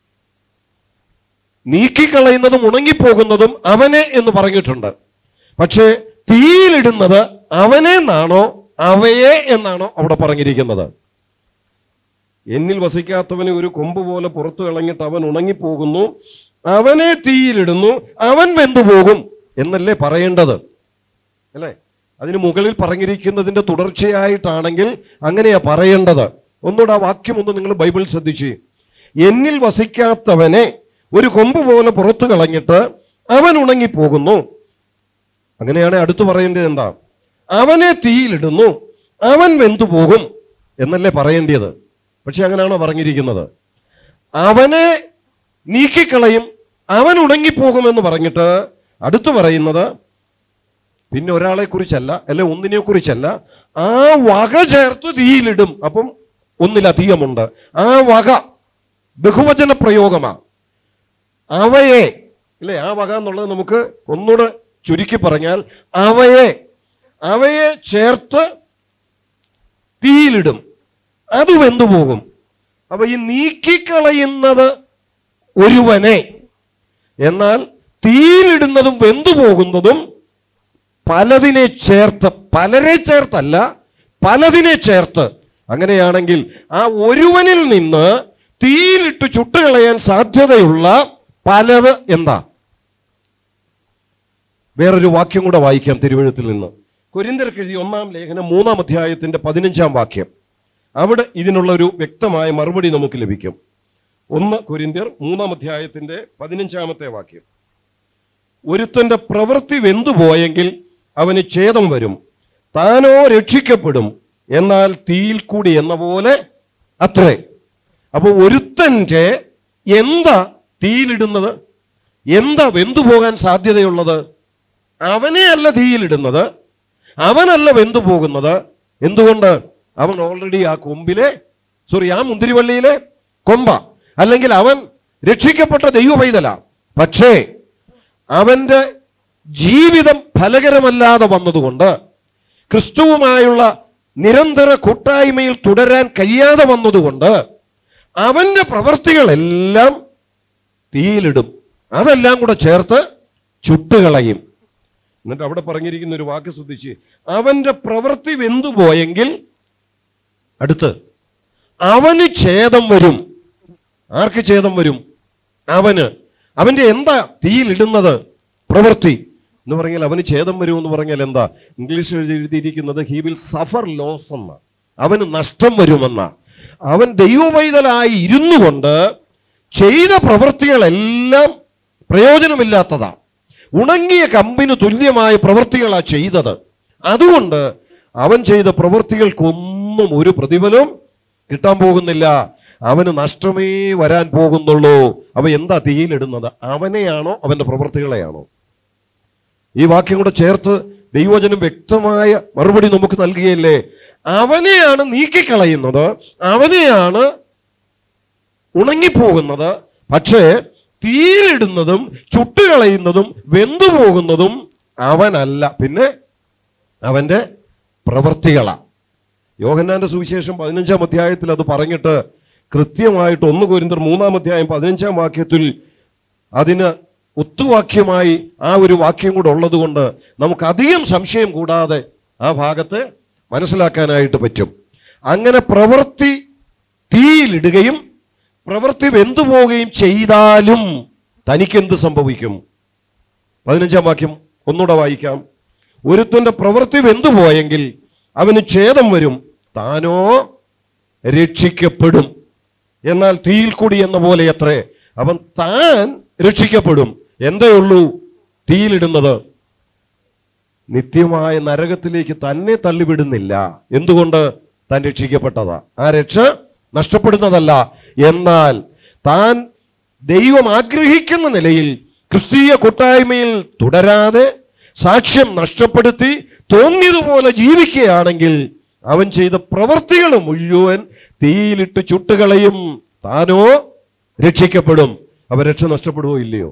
നീക്കിക്കളയുന്നതും ഉണങ്ങിപ്പോകുന്നതും അവനെ എന്ന് പറഞ്ഞിട്ടുണ്ട് പക്ഷേ തീയിലിടുന്നത് അവനെ എന്നാണോ അവയെ എന്നാണോ അവിടെ പറഞ്ഞിരിക്കുന്നത് എന്നിൽ വസിക്കാത്തവനെ ഒരു കൊമ്പ് പോലെ പുറത്തു കളഞ്ഞിട്ട് അവൻ ഉണങ്ങിപ്പോകുന്നു അവനെ തീയിലിടുന്നു അവൻ വെന്തുപോകും എന്നല്ലേ പറയേണ്ടത് അല്ലേ അതിന് മുകളിൽ പറഞ്ഞിരിക്കുന്നതിന്റെ തുടർച്ചയായിട്ടാണെങ്കിൽ അങ്ങനെയാ പറയേണ്ടത് ഒന്നുകൂടെ ആ വാക്യം ഒന്ന് നിങ്ങൾ ബൈബിൾ ശ്രദ്ധിച്ച് എന്നിൽ വസിക്കാത്തവനെ ഒരു കൊമ്പ് പോലെ പുറത്തു കളഞ്ഞിട്ട് അവൻ ഉണങ്ങിപ്പോകുന്നു അങ്ങനെയാണ് അടുത്ത് പറയേണ്ടത് എന്താ അവനെ തീയിലിടുന്നു അവൻ വെന്തുപോകും എന്നല്ലേ പറയേണ്ടത് പക്ഷെ അങ്ങനെയാണോ പറഞ്ഞിരിക്കുന്നത് അവനെ നീക്കിക്കളയും അവൻ ഉണങ്ങിപ്പോകുമെന്ന് പറഞ്ഞിട്ട് അടുത്ത് പറയുന്നത് പിന്നെ ഒരാളെ കുറിച്ചല്ല അല്ലെ ഒന്നിനെ കുറിച്ചല്ല ആ വക ചേർത്ത് തീയിലിടും അപ്പം ഒന്നിലധികമുണ്ട് ആ വക ബഹുവചന പ്രയോഗമാ അവയെ അല്ലേ ആ വക എന്നുള്ളത് നമുക്ക് ഒന്നുകൂടെ ചുരുക്കി പറഞ്ഞാൽ അവയെ അവയെ ചേർത്ത് തീയിലിടും അത് വെന്തുപോകും അപ്പൊ ഈ നീക്കിക്കളയുന്നത് ഒരുവനെ എന്നാൽ തീയിലിടുന്നതും വെന്തുപോകുന്നതും പലതിനെ ചേർത്ത് പലരെ ചേർത്തല്ല പലതിനെ ചേർത്ത് അങ്ങനെയാണെങ്കിൽ ആ ഒരുവനിൽ നിന്ന് തീയിലിട്ട് ചുട്ടുകളയാൻ സാധ്യതയുള്ള പലത് എന്താ വേറൊരു വാക്യം കൂടെ വായിക്കാം തിരുവഴുത്തിൽ നിന്ന് കൊരിന്തർക്ക് എഴുതിയ ഒന്നാം ലേഖനം മൂന്നാം അധ്യായത്തിന്റെ പതിനഞ്ചാം വാക്യം അവിടെ ഇതിനുള്ള ഒരു വ്യക്തമായ മറുപടി നമുക്ക് ലഭിക്കും ഒന്ന് കൊരിന്ത്യർ മൂന്നാം അധ്യായത്തിന്റെ പതിനഞ്ചാമത്തെ വാക്യം ഒരുത്തന്റെ പ്രവൃത്തി വെന്തുപോയെങ്കിൽ അവന് ഛേദം വരും താനോ രക്ഷിക്കപ്പെടും എന്നാൽ തീയിൽ കൂടി എന്ന പോലെ അത്രേ അപ്പൊ ഒരുത്തന്റെ എന്താ തീയിലിടുന്നത് എന്താ വെന്തുപോകാൻ സാധ്യതയുള്ളത് അവനെ അല്ല തീയിലിടുന്നത് അവനല്ല വെന്തുപോകുന്നത് എന്തുകൊണ്ട് അവൻ ഓൾറെഡി ആ കൊമ്പിലെ സോറി ആ മുന്തിരിവള്ളിയിലെ കൊമ്പ അല്ലെങ്കിൽ അവൻ രക്ഷിക്കപ്പെട്ട ദൈവ പൈതല പക്ഷേ അവന്റെ ജീവിതം ഫലകരമല്ലാതെ വന്നതുകൊണ്ട് ക്രിസ്തുവുമായുള്ള നിരന്തര കൂട്ടായ്മയിൽ തുടരാൻ കഴിയാതെ വന്നതുകൊണ്ട് അവന്റെ പ്രവർത്തികളെല്ലാം തീയിലിടും അതെല്ലാം കൂടെ ചേർത്ത് ചുട്ടുകളയും എന്നിട്ട് അവിടെ പറഞ്ഞിരിക്കുന്ന ഒരു വാക്ക് ശ്രദ്ധിച്ച് അവന്റെ പ്രവൃത്തി വെന്തുപോയെങ്കിൽ അടുത്ത് അവന് ഛേദം വരും ആർക്ക് ഛേദം വരും അവന് അവന്റെ എന്താ തീയിലിടുന്നത് പ്രവൃത്തി എന്ന് പറഞ്ഞാൽ അവന് ഛേദം വരും എന്ന് പറഞ്ഞാൽ എന്താ ഇംഗ്ലീഷിൽ എഴുതിയിരിക്കുന്നത് ഹി വിൽ സഫർ ലോസ് എന്ന അവന് നഷ്ടം വരുമെന്ന അവൻ ദൈവവൈതലായി ഇരുന്നു കൊണ്ട് ചെയ്ത പ്രവൃത്തികളെല്ലാം പ്രയോജനമില്ലാത്തതാ ഉണങ്ങിയ കമ്പിന് തുല്യമായ പ്രവൃത്തികളാ ചെയ്തത് അതുകൊണ്ട് അവൻ ചെയ്ത പ്രവൃത്തികൾക്കൊന്നും ഒരു പ്രതിഫലവും കിട്ടാൻ പോകുന്നില്ല അവന് നഷ്ടമേ വരാൻ പോകുന്നുള്ളൂ അവ എന്താ തീയിലിടുന്നത് അവനെയാണോ അവന്റെ പ്രവൃത്തികളെയാണോ ഈ വാക്യം കൂടെ ചേർത്ത് ദൈവജനം വ്യക്തമായ മറുപടി നമുക്ക് നൽകുകയല്ലേ അവനെയാണ് നീക്കിക്കളയുന്നത് അവനെയാണ് ഉണങ്ങിപ്പോകുന്നത് പക്ഷേ തീയിലിടുന്നതും ചുട്ടുകളയുന്നതും വെന്തുപോകുന്നതും അവനല്ല പിന്നെ അവന്റെ പ്രവൃത്തികളാ യോഹന്നാന്റെ സുവിശേഷം പതിനഞ്ചാം അധ്യായത്തിൽ അത് പറഞ്ഞിട്ട് കൃത്യമായിട്ട് ഒന്ന് കോരിന്തർ മൂന്നാം അധ്യായം പതിനഞ്ചാം വാക്യത്തിൽ അതിന് ഒത്തുവാക്യമായി ആ ഒരു വാക്യം കൂടെ ഉള്ളത് കൊണ്ട് നമുക്ക് അധികം സംശയം കൂടാതെ ആ ഭാഗത്ത് മനസ്സിലാക്കാനായിട്ട് പറ്റും അങ്ങനെ പ്രവൃത്തി തീയിലിടുകയും പ്രവൃത്തി വെന്തുപോവുകയും ചെയ്താലും തനിക്കെന്ത് സംഭവിക്കും പതിനഞ്ചാം വാക്യം ഒന്നുകൂടെ വായിക്കാം ഒരുത്തന്റെ പ്രവൃത്തി വെന്തുപോയെങ്കിൽ അവന് ഛേദം വരും താനോ രക്ഷിക്കപ്പെടും എന്നാൽ തീയിൽ കൂടി എന്ന പോലെ അത്രേ അവൻ താൻ രക്ഷിക്കപ്പെടും എന്തേ ഉള്ളൂ തീയിലിടുന്നത് നിത്യമായ നരകത്തിലേക്ക് തന്നെ തള്ളിവിടുന്നില്ല എന്തുകൊണ്ട് താൻ രക്ഷിക്കപ്പെട്ടതാ ആ രക്ഷ നഷ്ടപ്പെടുന്നതല്ല എന്നാൽ താൻ ദൈവം ആഗ്രഹിക്കുന്ന നിലയിൽ ക്രിസ്തീയ കൂട്ടായ്മയിൽ തുടരാതെ സാക്ഷ്യം നഷ്ടപ്പെടുത്തി തോന്നിയതുപോലെ ജീവിക്കുകയാണെങ്കിൽ അവൻ ചെയ്ത പ്രവൃത്തികൾ മുഴുവൻ തീയിലിട്ട് ചുട്ടുകളയും താനോ രക്ഷിക്കപ്പെടും അവ രക്ഷ നഷ്ടപ്പെടുവോ ഇല്ലയോ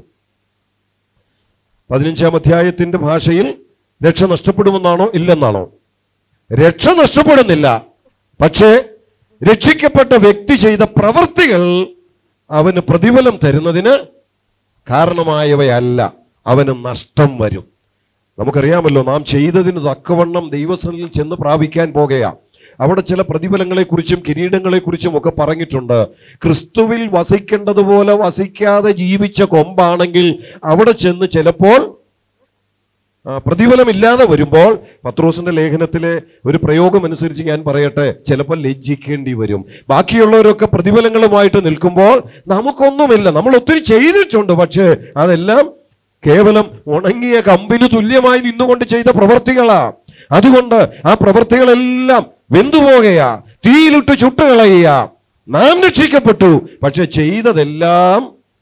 പതിനഞ്ചാം അധ്യായത്തിന്റെ ഭാഷയിൽ രക്ഷ നഷ്ടപ്പെടുമെന്നാണോ ഇല്ലെന്നാണോ രക്ഷ നഷ്ടപ്പെടുന്നില്ല പക്ഷേ രക്ഷിക്കപ്പെട്ട വ്യക്തി ചെയ്ത പ്രവൃത്തികൾ അവന് പ്രതിഫലം തരുന്നതിന് കാരണമായവയല്ല അവന് നഷ്ടം വരും നമുക്കറിയാമല്ലോ നാം ചെയ്തതിന് തക്കവണ്ണം ദൈവസനിൽ ചെന്ന് പ്രാപിക്കാൻ പോകുകയാണ് അവിടെ ചില പ്രതിഫലങ്ങളെക്കുറിച്ചും കിരീടങ്ങളെക്കുറിച്ചും ഒക്കെ പറഞ്ഞിട്ടുണ്ട് ക്രിസ്തുവിൽ വസിക്കേണ്ടതുപോലെ വസിക്കാതെ ജീവിച്ച കൊമ്പാണെങ്കിൽ അവിടെ ചെന്ന് ചിലപ്പോൾ ആ, പ്രതിഫലമില്ലാതെ വരുമ്പോൾ പത്രോസിന്റെ ലേഖനത്തിലെ ഒരു പ്രയോഗം അനുസരിച്ച് ഞാൻ പറയട്ടെ ചിലപ്പോൾ ലജ്ജിക്കേണ്ടി വരും ബാക്കിയുള്ളവരൊക്കെ പ്രതിഫലങ്ങളുമായിട്ട് നിൽക്കുമ്പോൾ നമുക്കൊന്നുമില്ല നമ്മൾ ഒത്തിരി ചെയ്തിട്ടുണ്ട് പക്ഷേ അതെല്ലാം കേവലം ഉണങ്ങിയ കമ്പിന് തുല്യമായി നിന്നുകൊണ്ട് ചെയ്ത പ്രവർത്തികളാ അതുകൊണ്ട് ആ പ്രവർത്തികളെല്ലാം വെന്തുപോകയാ തീയിലിട്ട് ചുട്ടുകളയുക നാം രക്ഷിക്കപ്പെട്ടു പക്ഷെ ചെയ്തതെല്ലാം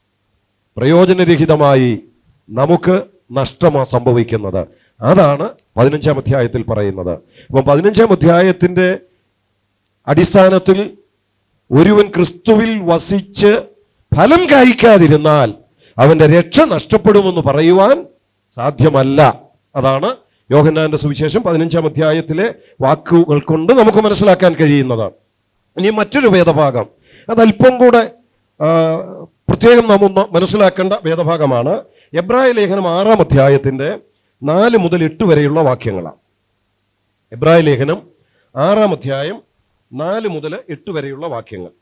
പ്രയോജനരഹിതമായി നമുക്ക് നഷ്ടമാ സംഭവിക്കുന്നത് അതാണ് പതിനഞ്ചാം അധ്യായത്തിൽ പറയുന്നത് അപ്പം പതിനഞ്ചാം അധ്യായത്തിന്റെ അടിസ്ഥാനത്തിൽ ഒരുവൻ ക്രിസ്തുവിൽ വസിച്ച് ഫലം കായ്ക്കാതിരുന്നാൽ അവന്റെ രക്ഷ നഷ്ടപ്പെടുമെന്ന് പറയുവാൻ സാധ്യമല്ല അതാണ് യോഹന്നാന്റെ സുവിശേഷം പതിനഞ്ചാം അധ്യായത്തിലെ വാക്കുകൾ കൊണ്ട് നമുക്ക് മനസ്സിലാക്കാൻ കഴിയുന്നത് ഇനി മറ്റൊരു വേദഭാഗം അത് അല്പം കൂടെ ആ, പ്രത്യേകം നാം ഒന്ന് മനസ്സിലാക്കേണ്ട വേദഭാഗമാണ് എബ്രായ ലേഖനം ആറാം അധ്യായത്തിന്റെ നാല് മുതൽ എട്ട് വരെയുള്ള വാക്യങ്ങളാണ് എബ്രായ ലേഖനം ആറാം അധ്യായം നാല് മുതൽ എട്ട് വരെയുള്ള വാക്യങ്ങൾ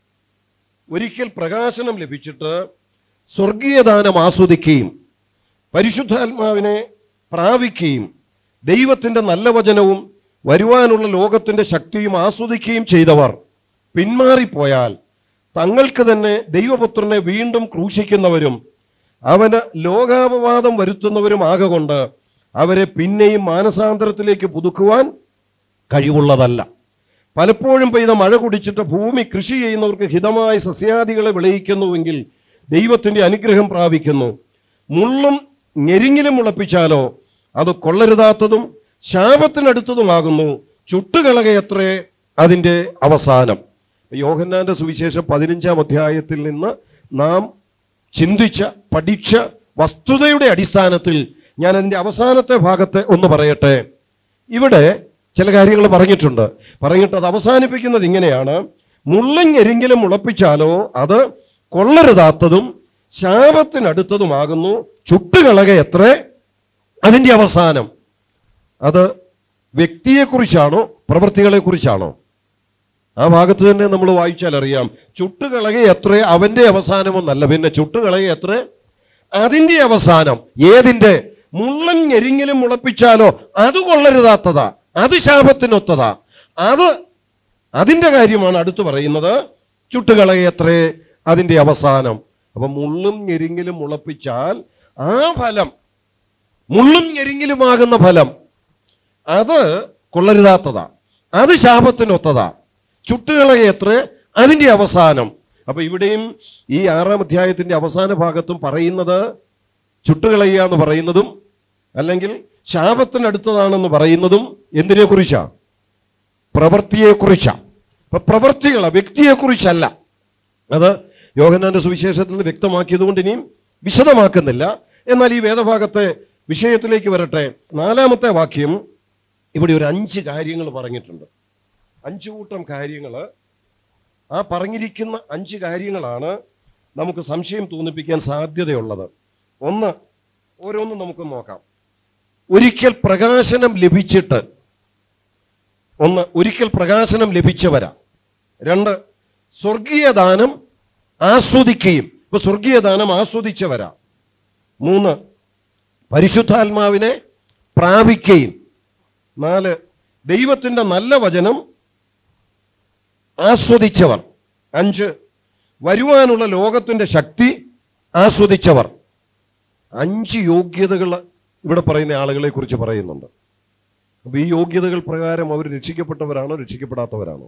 ഒരിക്കൽ പ്രകാശനം ലഭിച്ചിട്ട് സ്വർഗീയദാനം ആസ്വദിക്കുകയും പരിശുദ്ധാത്മാവിനെ പ്രാപിക്കുകയും ദൈവത്തിൻ്റെ നല്ല വചനവും വരുവാനുള്ള ലോകത്തിൻ്റെ ശക്തിയും ആസ്വദിക്കുകയും ചെയ്തവർ പിന്മാറിപ്പോയാൽ തങ്ങൾക്ക് തന്നെ ദൈവപുത്രനെ വീണ്ടും ക്രൂശിക്കുന്നവരും അവന് ലോകാപവാദം വരുത്തുന്നവരും ആകൊണ്ട് അവരെ പിന്നെയും മാനസാന്തരത്തിലേക്ക് പുതുക്കുവാൻ കഴിവുള്ളതല്ല പലപ്പോഴും പെയ്ത മഴ കുടിച്ചിട്ട് ഭൂമി കൃഷി ചെയ്യുന്നവർക്ക് ഹിതമായ സസ്യാദികളെ വിളയിക്കുന്നുവെങ്കിൽ ദൈവത്തിന്റെ അനുഗ്രഹം പ്രാപിക്കുന്നു മുള്ളും ഞെരിങ്ങിലും മുളപ്പിച്ചാലോ അത് കൊള്ളരുതാത്തതും ശാപത്തിനടുത്തതുമാകുന്നു ചുട്ടുകളകയത്രേ അതിന്റെ അവസാനം യോഹന്നാന്റെ സുവിശേഷം പതിനഞ്ചാം അധ്യായത്തിൽ നിന്ന് നാം ചിന്തിച്ച പഠിച്ച വസ്തുതയുടെ അടിസ്ഥാനത്തിൽ ഞാൻ അതിന്റെ അവസാനത്തെ ഭാഗത്തെ ഒന്ന് പറയട്ടെ ഇവിടെ ചില കാര്യങ്ങൾ പറഞ്ഞിട്ടുണ്ട് പറഞ്ഞിട്ട് അത് അവസാനിപ്പിക്കുന്നത് ഇങ്ങനെയാണ് മുള്ളഞ്ഞെരിങ്കിലും മുളപ്പിച്ചാലോ അത് കൊള്ളരുതാത്തതും ശാപത്തിനടുത്തതുമാകുന്നു ചുട്ടുകളക എത്ര അതിന്റെ അവസാനം അത് വ്യക്തിയെക്കുറിച്ചാണോ പ്രവൃത്തികളെക്കുറിച്ചാണോ ആ ഭാഗത്ത് തന്നെ നമ്മൾ വായിച്ചാൽ അറിയാം ചുട്ടുകളക എത്ര അവന്റെ അവസാനമൊന്നല്ല പിന്നെ ചുട്ടുകളക എത്ര അതിന്റെ അവസാനം ഏതിന്റെ മുള്ളൻ ഞെരിങ്ങിലും മുളപ്പിച്ചാലോ അത് കൊള്ളരുതാത്തതാ അത് ശാപത്തിനൊത്തതാ അത് അതിന്റെ കാര്യമാണ് അടുത്ത് പറയുന്നത് ചുട്ടുകളക എത്രേ അതിന്റെ അവസാനം അപ്പൊ മുള്ളും ഞെരിങ്ങിലും മുളപ്പിച്ചാൽ ആ ഫലം മുള്ളും ഞെരിങ്ങിലുമാകുന്ന ഫലം അത് കൊള്ളരുതാത്തതാ അത് ശാപത്തിനൊത്തതാ ചുട്ടുകളക എത്ര അതിന്റെ അവസാനം അപ്പൊ ഇവിടെയും ഈ ആറാം അധ്യായത്തിന്റെ അവസാന ഭാഗത്തും പറയുന്നത് ചുട്ടുകളയുക എന്ന് പറയുന്നതും അല്ലെങ്കിൽ ശാപത്തിനടുത്തതാണെന്ന് പറയുന്നതും എന്തിനെ കുറിച്ചാ പ്രവൃത്തിയെ കുറിച്ചാ അപ്പൊ പ്രവൃത്തികള വ്യക്തിയെ കുറിച്ചല്ല അത് യോഹന്നാന്റെ സുവിശേഷത്തിൽ നിന്ന് വ്യക്തമാക്കിയത് കൊണ്ട് ഇനിയും വിശദമാക്കുന്നില്ല എന്നാൽ ഈ വേദഭാഗത്തെ വിഷയത്തിലേക്ക് വരട്ടെ നാലാമത്തെ വാക്യം ഇവിടെ ഒരു അഞ്ച് കാര്യങ്ങൾ പറഞ്ഞിട്ടുണ്ട് അഞ്ചു കൂട്ടം കാര്യങ്ങൾ ആ പറഞ്ഞിരിക്കുന്ന അഞ്ച് കാര്യങ്ങളാണ് നമുക്ക് സംശയം തോന്നിപ്പിക്കാൻ സാധ്യതയുള്ളത് ഒന്ന് ഓരോന്നും നമുക്ക് നോക്കാം ഒരിക്കൽ പ്രകാശനം ലഭിച്ചിട്ട് ഒന്ന് ഒരിക്കൽ പ്രകാശനം ലഭിച്ചവരാ രണ്ട് സ്വർഗീയ ദാനം ആസ്വദിക്കുകയും ഇപ്പൊ സ്വർഗീയ ദാനം ആസ്വദിച്ചവരാ മൂന്ന് പരിശുദ്ധാത്മാവിനെ പ്രാപിക്കുകയും നാല് ദൈവത്തിന്റെ നല്ല വചനം ആസ്വദിച്ചവർ അഞ്ച് വരുവാനുള്ള ലോകത്തിന്റെ ശക്തി ആസ്വദിച്ചവർ അഞ്ച് യോഗ്യതകൾ ഇവിടെ പറയുന്ന ആളുകളെ കുറിച്ച് പറയുന്നുണ്ട് അപ്പൊ ഈ യോഗ്യതകൾ പ്രകാരം അവർ രക്ഷിക്കപ്പെട്ടവരാണോ രക്ഷിക്കപ്പെടാത്തവരാണോ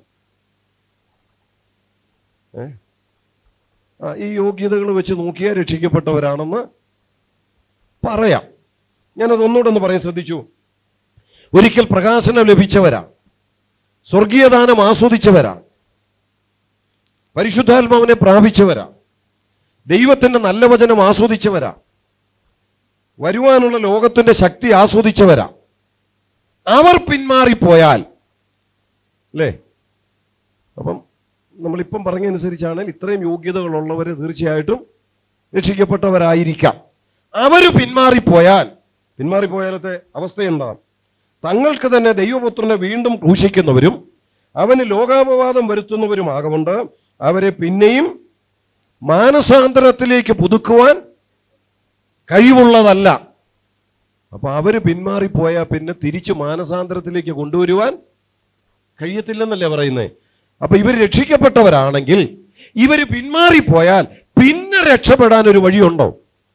ഏ ആ, ഈ യോഗ്യതകൾ വെച്ച് നോക്കിയാൽ രക്ഷിക്കപ്പെട്ടവരാണെന്ന് പറയാം ഞാനത് ഒന്നുകൂടെ ഒന്ന് പറയാൻ ശ്രദ്ധിച്ചു ഒരിക്കൽ പ്രകാശനം ലഭിച്ചവരാ സ്വർഗീയദാനം ആസ്വദിച്ചവരാ പരിശുദ്ധാത്മാവിനെ പ്രാപിച്ചവരാ ദൈവത്തിന്റെ നല്ല വചനം ആസ്വദിച്ചവരാ വരുവാനുള്ള ലോകത്തിന്റെ ശക്തി ആസ്വദിച്ചവരാ അവർ പിന്മാറിപ്പോയാൽ അല്ലേ അപ്പം നമ്മളിപ്പം പറഞ്ഞതനുസരിച്ചാണെങ്കിൽ ഇത്രയും യോഗ്യതകളുള്ളവർ തീർച്ചയായിട്ടും രക്ഷിക്കപ്പെട്ടവരായിരിക്കാം അവർ പിന്മാറിപ്പോയാൽ പിന്മാറിപ്പോയാലത്തെ അവസ്ഥ എന്താണ് തങ്ങൾക്ക് തന്നെ ദൈവപുത്രനെ വീണ്ടും ക്രൂശിക്കുന്നവരും അവന് ലോകാപവാദം വരുത്തുന്നവരുമാകൊണ്ട് അവരെ പിന്നെയും മാനസാന്തരത്തിലേക്ക് പുതുക്കുവാൻ കഴിവുള്ളതല്ല അപ്പൊ അവര് പിന്മാറിപ്പോയാൽ പിന്നെ തിരിച്ച് മാനസാന്തരത്തിലേക്ക് കൊണ്ടുവരുവാൻ കഴിയത്തില്ലെന്നല്ലേ പറയുന്നേ അപ്പൊ ഇവർ രക്ഷിക്കപ്പെട്ടവരാണെങ്കിൽ ഇവര് പിന്മാറിപ്പോയാൽ പിന്നെ രക്ഷപ്പെടാൻ ഒരു വഴിയുണ്ടോ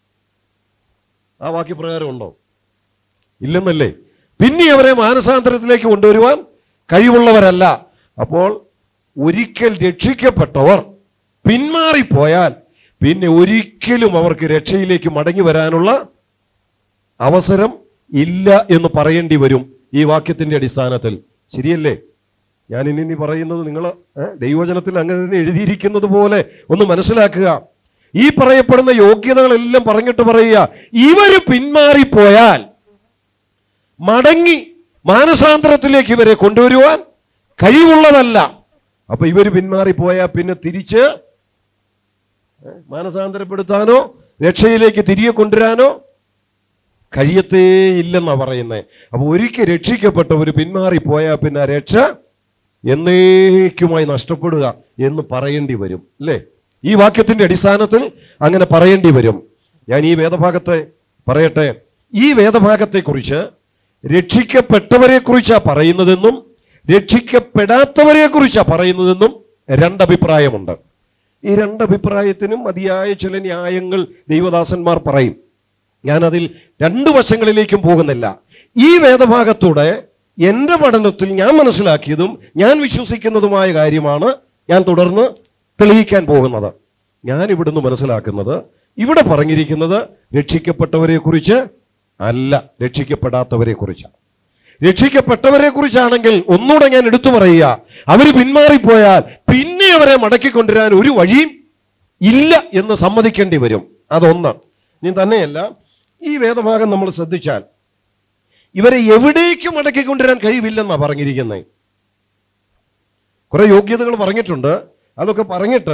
ആ വാക്യപ്രകാരം ഉണ്ടോ ഇല്ലെന്നല്ലേ പിന്നെ അവരെ മാനസാന്തരത്തിലേക്ക് കൊണ്ടുവരുവാൻ കഴിവുള്ളവരല്ല അപ്പോൾ ഒരിക്കൽ രക്ഷിക്കപ്പെട്ടവർ പിന്മാറിപ്പോയാൽ പിന്നെ ഒരിക്കലും അവർക്ക് രക്ഷയിലേക്ക് മടങ്ങി വരാനുള്ള അവസരം ഇല്ല എന്ന് പറയേണ്ടി വരും ഈ വാക്യത്തിന്റെ അടിസ്ഥാനത്തിൽ ശരിയല്ലേ ഞാൻ ഇനി നീ പറയുന്നത് നിങ്ങൾ ദൈവജനത്തിൽ അങ്ങനെ തന്നെ എഴുതിയിരിക്കുന്നത് പോലെ ഒന്ന് മനസ്സിലാക്കുക ഈ പറയപ്പെടുന്ന യോഗ്യതകളെല്ലാം പറഞ്ഞിട്ട് പറയുക ഇവര് പിന്മാറിപ്പോയാൽ മടങ്ങി മാനസാന്തരത്തിലേക്ക് ഇവരെ കൊണ്ടുവരുവാൻ കഴിവുള്ളതല്ല അപ്പൊ ഇവര് പിന്മാറിപ്പോയാൽ പിന്നെ തിരിച്ച് ഏ, മാനസാന്തരപ്പെടുത്താനോ രക്ഷയിലേക്ക് തിരികെ കൊണ്ടുവരാനോ കഴിയത്തേ ഇല്ലെന്നാ പറയുന്നത് അപ്പൊ ഒരിക്കൽ രക്ഷിക്കപ്പെട്ടവർ പിന്മാറിപ്പോയാൽ പിന്നെ ആ രക്ഷ എന്നേക്കുമായി നഷ്ടപ്പെടുക എന്ന് പറയേണ്ടി വരും അല്ലേ ഈ വാക്യത്തിന്റെ അടിസ്ഥാനത്തിൽ അങ്ങനെ പറയേണ്ടി വരും ഞാൻ ഈ വേദഭാഗത്തെ പറയട്ടെ ഈ വേദഭാഗത്തെ കുറിച്ച് രക്ഷിക്കപ്പെട്ടവരെ കുറിച്ചാ പറയുന്നതെന്നും രക്ഷിക്കപ്പെടാത്തവരെ കുറിച്ചാ പറയുന്നതെന്നും രണ്ടഭിപ്രായമുണ്ട് ഈ രണ്ടഭിപ്രായത്തിനും മതിയായ ചില ന്യായങ്ങൾ ദൈവദാസന്മാർ പറയും ഞാനതിൽ രണ്ടു വശങ്ങളിലേക്കും പോകുന്നില്ല ഈ വേദഭാഗത്തൂടെ എൻ്റെ പഠനത്തിൽ ഞാൻ മനസ്സിലാക്കിയതും ഞാൻ വിശ്വസിക്കുന്നതുമായ കാര്യമാണ് ഞാൻ തുടർന്ന് തെളിയിക്കാൻ പോകുന്നത് ഞാൻ ഇവിടുന്ന് മനസ്സിലാക്കുന്നത് ഇവിടെ പറഞ്ഞിരിക്കുന്നത് രക്ഷിക്കപ്പെട്ടവരെ കുറിച്ച് അല്ല രക്ഷിക്കപ്പെടാത്തവരെ കുറിച്ചാണ് രക്ഷിക്കപ്പെട്ടവരെ കുറിച്ചാണെങ്കിൽ ഒന്നുകൂടെ ഞാൻ എടുത്തു പറയുക അവര് പിന്മാറിപ്പോയാൽ പിന്നെ അവരെ മടക്കി കൊണ്ടുവരാൻ ഒരു വഴിയും ഇല്ല എന്ന് സമ്മതിക്കേണ്ടി വരും അതൊന്ന് ഇനി തന്നെയല്ല ഈ വേദഭാഗം നമ്മൾ ശ്രദ്ധിച്ചാൽ ഇവരെ എവിടേക്ക് മടക്കി കൊണ്ടുവരാൻ കഴിവില്ലെന്നാ പറഞ്ഞിരിക്കുന്നത് കുറെ യോഗ്യതകൾ പറഞ്ഞിട്ടുണ്ട് അതൊക്കെ പറഞ്ഞിട്ട്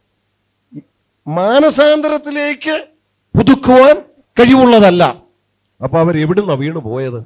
മാനസാന്തരത്തിലേക്ക് പുതുക്കുവാൻ കഴിവുള്ളതല്ല അപ്പൊ അവർ എവിടുന്നാ വീണ് പോയത്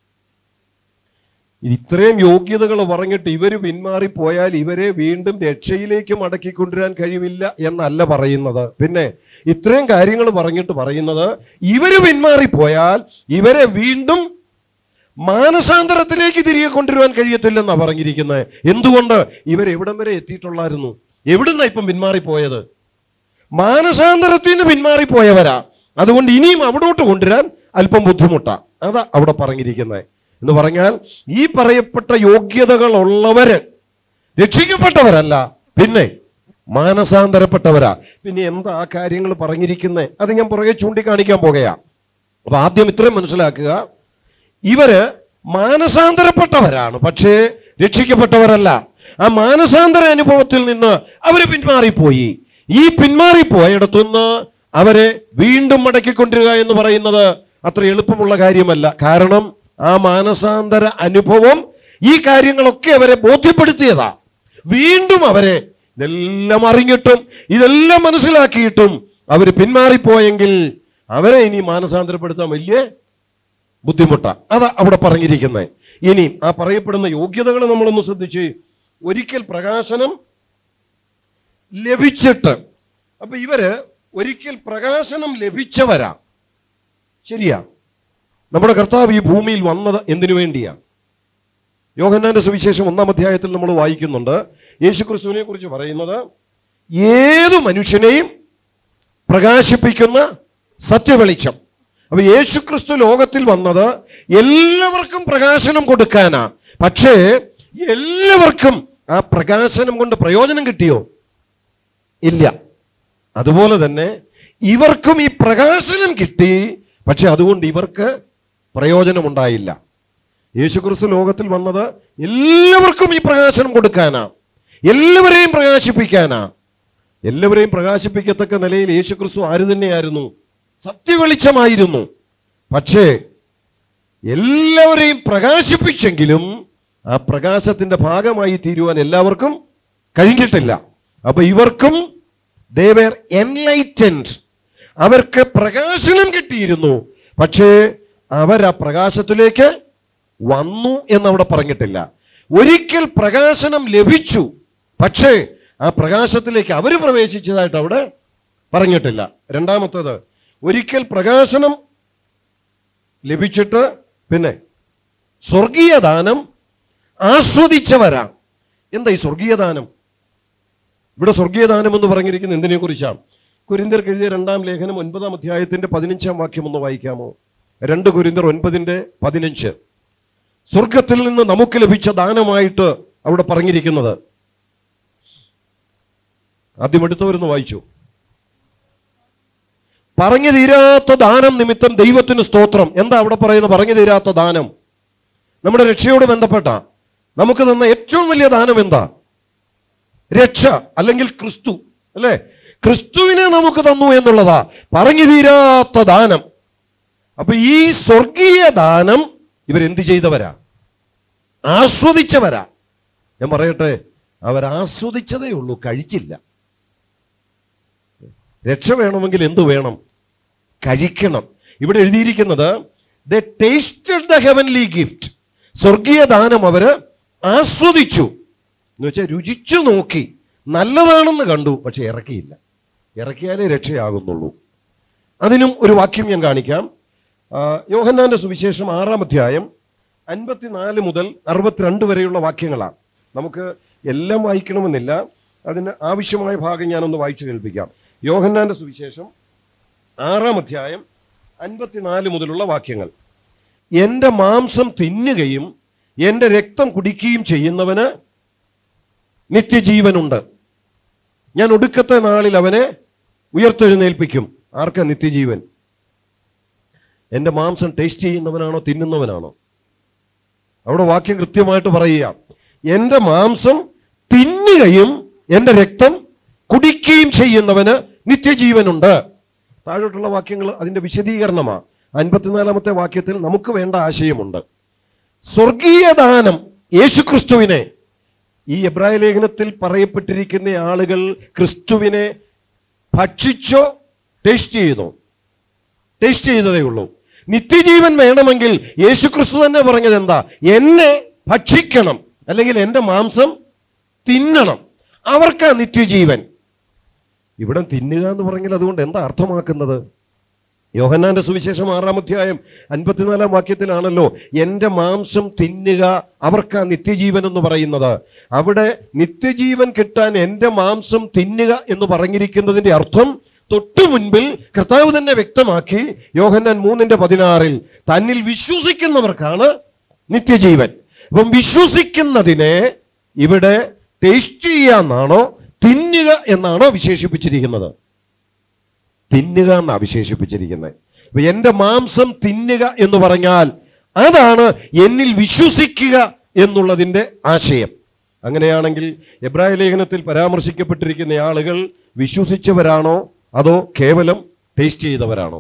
ഇത്രയും യോഗ്യതകൾ പറഞ്ഞിട്ട് ഇവര് പിന്മാറിപ്പോയാൽ ഇവരെ വീണ്ടും രക്ഷയിലേക്ക് മടക്കിക്കൊണ്ടുവരാൻ കഴിവില്ല എന്നല്ല പറയുന്നത് പിന്നെ ഇത്രയും കാര്യങ്ങൾ പറഞ്ഞിട്ട് പറയുന്നത് ഇവര് പിന്മാറിപ്പോയാൽ ഇവരെ വീണ്ടും മാനസാന്തരത്തിലേക്ക് തിരികെ കൊണ്ടുവരുവാൻ കഴിയത്തില്ലെന്നാ പറഞ്ഞിരിക്കുന്നത് എന്തുകൊണ്ട് ഇവർ എവിടം വരെ എത്തിയിട്ടുള്ളായിരുന്നു എവിടുന്നാ ഇപ്പം പിന്മാറിപ്പോയത് മാനസാന്തരത്തിൽ നിന്ന് പിന്മാറിപ്പോയവരാ അതുകൊണ്ട് ഇനിയും അവിടോട്ട് കൊണ്ടുവരാൻ അല്പം ബുദ്ധിമുട്ടാ അതാ അവിടെ പറഞ്ഞിരിക്കുന്നത് എന്ന് പറഞ്ഞാൽ ഈ പറയപ്പെട്ട യോഗ്യതകൾ ഉള്ളവര് രക്ഷിക്കപ്പെട്ടവരല്ല പിന്നെ മാനസാന്തരപ്പെട്ടവരാ പിന്നെ എന്താ ആ കാര്യങ്ങൾ പറഞ്ഞിരിക്കുന്നത് അത് ഞാൻ പുറകെ ചൂണ്ടിക്കാണിക്കാൻ പോകുകയാ അപ്പൊ ആദ്യം ഇത്രയും മനസ്സിലാക്കുക ഇവര് മാനസാന്തരപ്പെട്ടവരാണ് പക്ഷേ രക്ഷിക്കപ്പെട്ടവരല്ല ആ മാനസാന്തര അനുഭവത്തിൽ നിന്ന് അവര് പിന്മാറിപ്പോയി ഈ പിന്മാറിപ്പോയിടത്തുനിന്ന് അവരെ വീണ്ടും മടക്കിക്കൊണ്ടിരിക എന്ന് പറയുന്നത് അത്ര എളുപ്പമുള്ള കാര്യമല്ല കാരണം ആ മാനസാന്തര അനുഭവം ഈ കാര്യങ്ങളൊക്കെ അവരെ ബോധ്യപ്പെടുത്തിയതാ വീണ്ടും അവരെ ഇതെല്ലാം അറിഞ്ഞിട്ടും ഇതെല്ലാം മനസ്സിലാക്കിയിട്ടും അവർ പിന്മാറിപ്പോയെങ്കിൽ അവരെ ഇനി മാനസാന്തരപ്പെടുത്താൻ വലിയ ബുദ്ധിമുട്ടാ അതാ അവിടെ പറഞ്ഞിരിക്കുന്നത് ഇനി ആ പറയപ്പെടുന്ന യോഗ്യതകൾ നമ്മളൊന്ന് ശ്രദ്ധിച്ച് ഒരിക്കൽ പ്രകാശനം ലഭിച്ചിട്ട് അപ്പൊ ഇവര് ഒരിക്കൽ പ്രകാശനം ലഭിച്ചവരാ ശരിയാ നമ്മുടെ കർത്താവ് ഈ ഭൂമിയിൽ വന്നത് എന്തിനു വേണ്ടിയാണ് യോഹന്നാന്റെ സുവിശേഷം ഒന്നാം അധ്യായത്തിൽ നമ്മൾ വായിക്കുന്നുണ്ട് യേശു ക്രിസ്തുവിനെ കുറിച്ച് പറയുന്നത് ഏതു മനുഷ്യനെയും പ്രകാശിപ്പിക്കുന്ന സത്യവെളിച്ചം അപ്പൊ യേശുക്രിസ്തു ലോകത്തിൽ വന്നത് എല്ലാവർക്കും പ്രകാശനം കൊടുക്കാനാ പക്ഷേ എല്ലാവർക്കും ആ പ്രകാശനം കൊണ്ട് പ്രയോജനം കിട്ടിയോ ഇല്ല അതുപോലെ തന്നെ ഇവർക്കും ഈ പ്രകാശനം കിട്ടി പക്ഷെ അതുകൊണ്ട് ഇവർക്ക് പ്രയോജനമുണ്ടായില്ല യേശുക്രിസ്തു ലോകത്തിൽ വന്നത് എല്ലാവർക്കും ഈ പ്രകാശനം കൊടുക്കാനാ എല്ലാവരെയും പ്രകാശിപ്പിക്കാനാ എല്ലാവരെയും പ്രകാശിപ്പിക്കത്തക്ക നിലയിൽ യേശുക്രിസ്തു ആര് തന്നെയായിരുന്നു സത്യവെളിച്ചമായിരുന്നു പക്ഷേ എല്ലാവരെയും പ്രകാശിപ്പിച്ചെങ്കിലും ആ പ്രകാശത്തിന്റെ ഭാഗമായി തീരുവാൻ എല്ലാവർക്കും കഴിഞ്ഞിട്ടില്ല അപ്പൊ ഇവർക്കും ദേവർ എൻലൈറ്റൻഡ് അവർക്ക് പ്രകാശനം കിട്ടിയിരുന്നു പക്ഷേ അവർ ആ പ്രകാശത്തിലേക്ക് വന്നു എന്നവിടെ പറഞ്ഞിട്ടില്ല ഒരിക്കൽ പ്രകാശനം ലഭിച്ചു പക്ഷേ ആ പ്രകാശത്തിലേക്ക് അവർ പ്രവേശിച്ചതായിട്ട് അവിടെ പറഞ്ഞിട്ടില്ല രണ്ടാമത്തത് ഒരിക്കൽ പ്രകാശനം ലഭിച്ചിട്ട് പിന്നെ സ്വർഗീയ ദാനം ആസ്വദിച്ചവരാ എന്താ ഈ സ്വർഗീയ ദാനം ഇവിടെ സ്വർഗീയ ദാനം എന്ന് പറഞ്ഞിരിക്കുന്നത് എന്തിനെ കുറിച്ചാണ് കുരിന്തിയർക്ക് എഴുതിയ രണ്ടാം ലേഖനം ഒൻപതാം അധ്യായത്തിന്റെ പതിനഞ്ചാം വാക്യം ഒന്ന് വായിക്കാമോ രണ്ട് കുരിന്തിയർ ഒൻപതിന്റെ പതിനഞ്ച് സ്വർഗത്തിൽ നിന്ന് നമുക്ക് ലഭിച്ച ദാനമായിട്ട് അവിടെ പറഞ്ഞിരിക്കുന്നത് ആദ്യം എടുത്തവരൊന്ന് വായിച്ചു പറഞ്ഞു തീരാത്ത ദാനം നിമിത്തം ദൈവത്തിന് സ്തോത്രം എന്താ അവിടെ പറയുന്നത് പറഞ്ഞു തീരാത്ത ദാനം നമ്മുടെ രക്ഷയോട് ബന്ധപ്പെട്ട നമുക്ക് തന്ന ഏറ്റവും വലിയ ദാനം എന്താ രക്ഷ അല്ലെങ്കിൽ ക്രിസ്തു അല്ലേ ക്രിസ്തുവിനെ നമുക്ക് തന്നു എന്നുള്ളതാ പറഞ്ഞു തീരാത്ത ദാനം അപ്പൊ ഈ സ്വർഗീയ ദാനം ഇവരെന്ത് ചെയ്തവരാ ആസ്വദിച്ചവരാ ഞാൻ പറയട്ടെ അവർ ആസ്വദിച്ചതേ ഉള്ളൂ കഴിച്ചില്ല രക്ഷ വേണമെങ്കിൽ എന്തു വേണം കഴിക്കണം ഇവിടെ എഴുതിയിരിക്കുന്നത് the tasted the heavenly gift സ്വർഗീയ ദാനം അവര് ആസ്വദിച്ചു എന്ന് വെച്ചാൽ രുചിച്ചു നോക്കി നല്ലതാണെന്ന് കണ്ടു പക്ഷെ ഇറക്കിയില്ല ഇറക്കിയാലേ രക്ഷയാകുന്നുള്ളൂ അതിനും ഒരു വാക്യം ഞാൻ കാണിക്കാം ആ, യോഹന്നാന്റെ സുവിശേഷം ആറാം അധ്യായം അൻപത്തിനാല് മുതൽ അറുപത്തിരണ്ട് വരെയുള്ള വാക്യങ്ങളാണ് നമുക്ക് എല്ലാം വായിക്കണമെന്നില്ല അതിന് ആവശ്യമായ ഭാഗം ഞാനൊന്ന് വായിച്ചു കേൾപ്പിക്കാം യോഹന്നാന്റെ സുവിശേഷം ആറാം അധ്യായം അൻപത്തിനാല് മുതലുള്ള വാക്യങ്ങൾ എൻ്റെ മാംസം തിന്നുകയും എൻ്റെ രക്തം കുടിക്കുകയും ചെയ്യുന്നവന് നിത്യജീവനുണ്ട് ഞാൻ ഒടുക്കത്തെ നാളിൽ അവനെ ഉയർത്തെഴുന്നേൽപ്പിക്കും ആർക്കാ നിത്യജീവൻ എൻ്റെ മാംസം ടേസ്റ്റ് ചെയ്യുന്നവനാണോ തിന്നുന്നവനാണോ അവിടെ വാക്യം കൃത്യമായിട്ട് പറയുക എൻ്റെ മാംസം തിന്നുകയും എൻ്റെ രക്തം കുടിക്കുകയും ചെയ്യുന്നവന് നിത്യജീവനുണ്ട് താഴോട്ടുള്ള വാക്യങ്ങൾ അതിന്റെ വിശദീകരണമാണ് അൻപത്തിനാലാമത്തെ വാക്യത്തിൽ നമുക്ക് വേണ്ട ആശയമുണ്ട് സ്വർഗീയ ദാനം യേശുക്രിസ്തുവിനെ ഈ എബ്രായ ലേഖനത്തിൽ പറയപ്പെട്ടിരിക്കുന്ന ആളുകൾ ക്രിസ്തുവിനെ ഭക്ഷിച്ചോ ടേസ്റ്റ് ചെയ്തോ ടേസ്റ്റ് ചെയ്തതേ ഉള്ളൂ നിത്യജീവൻ വേണമെങ്കിൽ യേശുക്രിസ്തു തന്നെ പറഞ്ഞത് എന്താ എന്നെ ഭക്ഷിക്കണം അല്ലെങ്കിൽ എൻ്റെ മാംസം തിന്നണം അവർക്കാ നിത്യജീവൻ ഇവിടെ തിന്നുക എന്ന് പറഞ്ഞാൽ അതുകൊണ്ട് എന്താ അർത്ഥമാക്കുന്നത് യോഹന്നാന്റെ സുവിശേഷം ആറാം അധ്യായം അൻപത്തിനാലാം വാക്യത്തിലാണല്ലോ എൻ്റെ മാംസം തിന്നുക അവർക്കാ നിത്യജീവൻ എന്ന് പറയുന്നത് അവിടെ നിത്യജീവൻ കിട്ടാൻ എൻ്റെ മാംസം തിന്നുക എന്ന് പറഞ്ഞിരിക്കുന്നതിന്റെ അർത്ഥം തൊട്ടു മുൻപിൽ കർത്താവ് തന്നെ വ്യക്തമാക്കി യോഹന്നാൻ മൂന്നിന്റെ പതിനാറിൽ തന്നിൽ വിശ്വസിക്കുന്നവർക്കാണ് നിത്യജീവൻ അപ്പം വിശ്വസിക്കുന്നതിനെ ഇവിടെ ടേസ്റ്റ് ചെയ്യാന്നാണോ തിന്നുക എന്നാണോ വിശേഷിപ്പിച്ചിരിക്കുന്നത് തിന്നുക എന്നാ വിശേഷിപ്പിച്ചിരിക്കുന്നത് അപ്പൊ എന്റെ മാംസം തിന്നുക എന്ന് പറഞ്ഞാൽ അതാണ് എന്നിൽ വിശ്വസിക്കുക എന്നുള്ളതിന്റെ ആശയം അങ്ങനെയാണെങ്കിൽ എബ്രായ ലേഖനത്തിൽ പരാമർശിക്കപ്പെട്ടിരിക്കുന്ന ആളുകൾ വിശ്വസിച്ചവരാണോ അതോ കേവലം ടേസ്റ്റ് ചെയ്തവരാണോ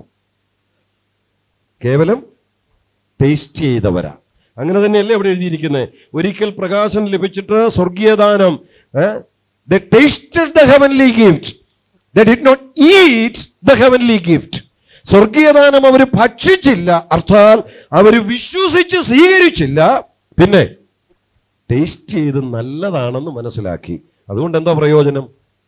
കേവലം ടേസ്റ്റ് ചെയ്തവരാ അങ്ങനെ തന്നെയല്ലേ അവിടെ എഴുതിയിരിക്കുന്നത് ഒരിക്കൽ പ്രകാശം ലഭിച്ചിട്ട് സ്വർഗീയദാനം the tasted the heavenly gift the did not eat the heavenly gift സ്വർഗീയദാനം അവർ ഭക്ഷിച്ചില്ല അർത്ഥാൽ അവർ വിശ്വസിച്ച് സ്വീകരിച്ചില്ല പിന്നെ ടേസ്റ്റ് ചെയ്ത് നല്ലതാണെന്ന് മനസ്സിലാക്കി അതുകൊണ്ട് എന്താ പ്രയോജനം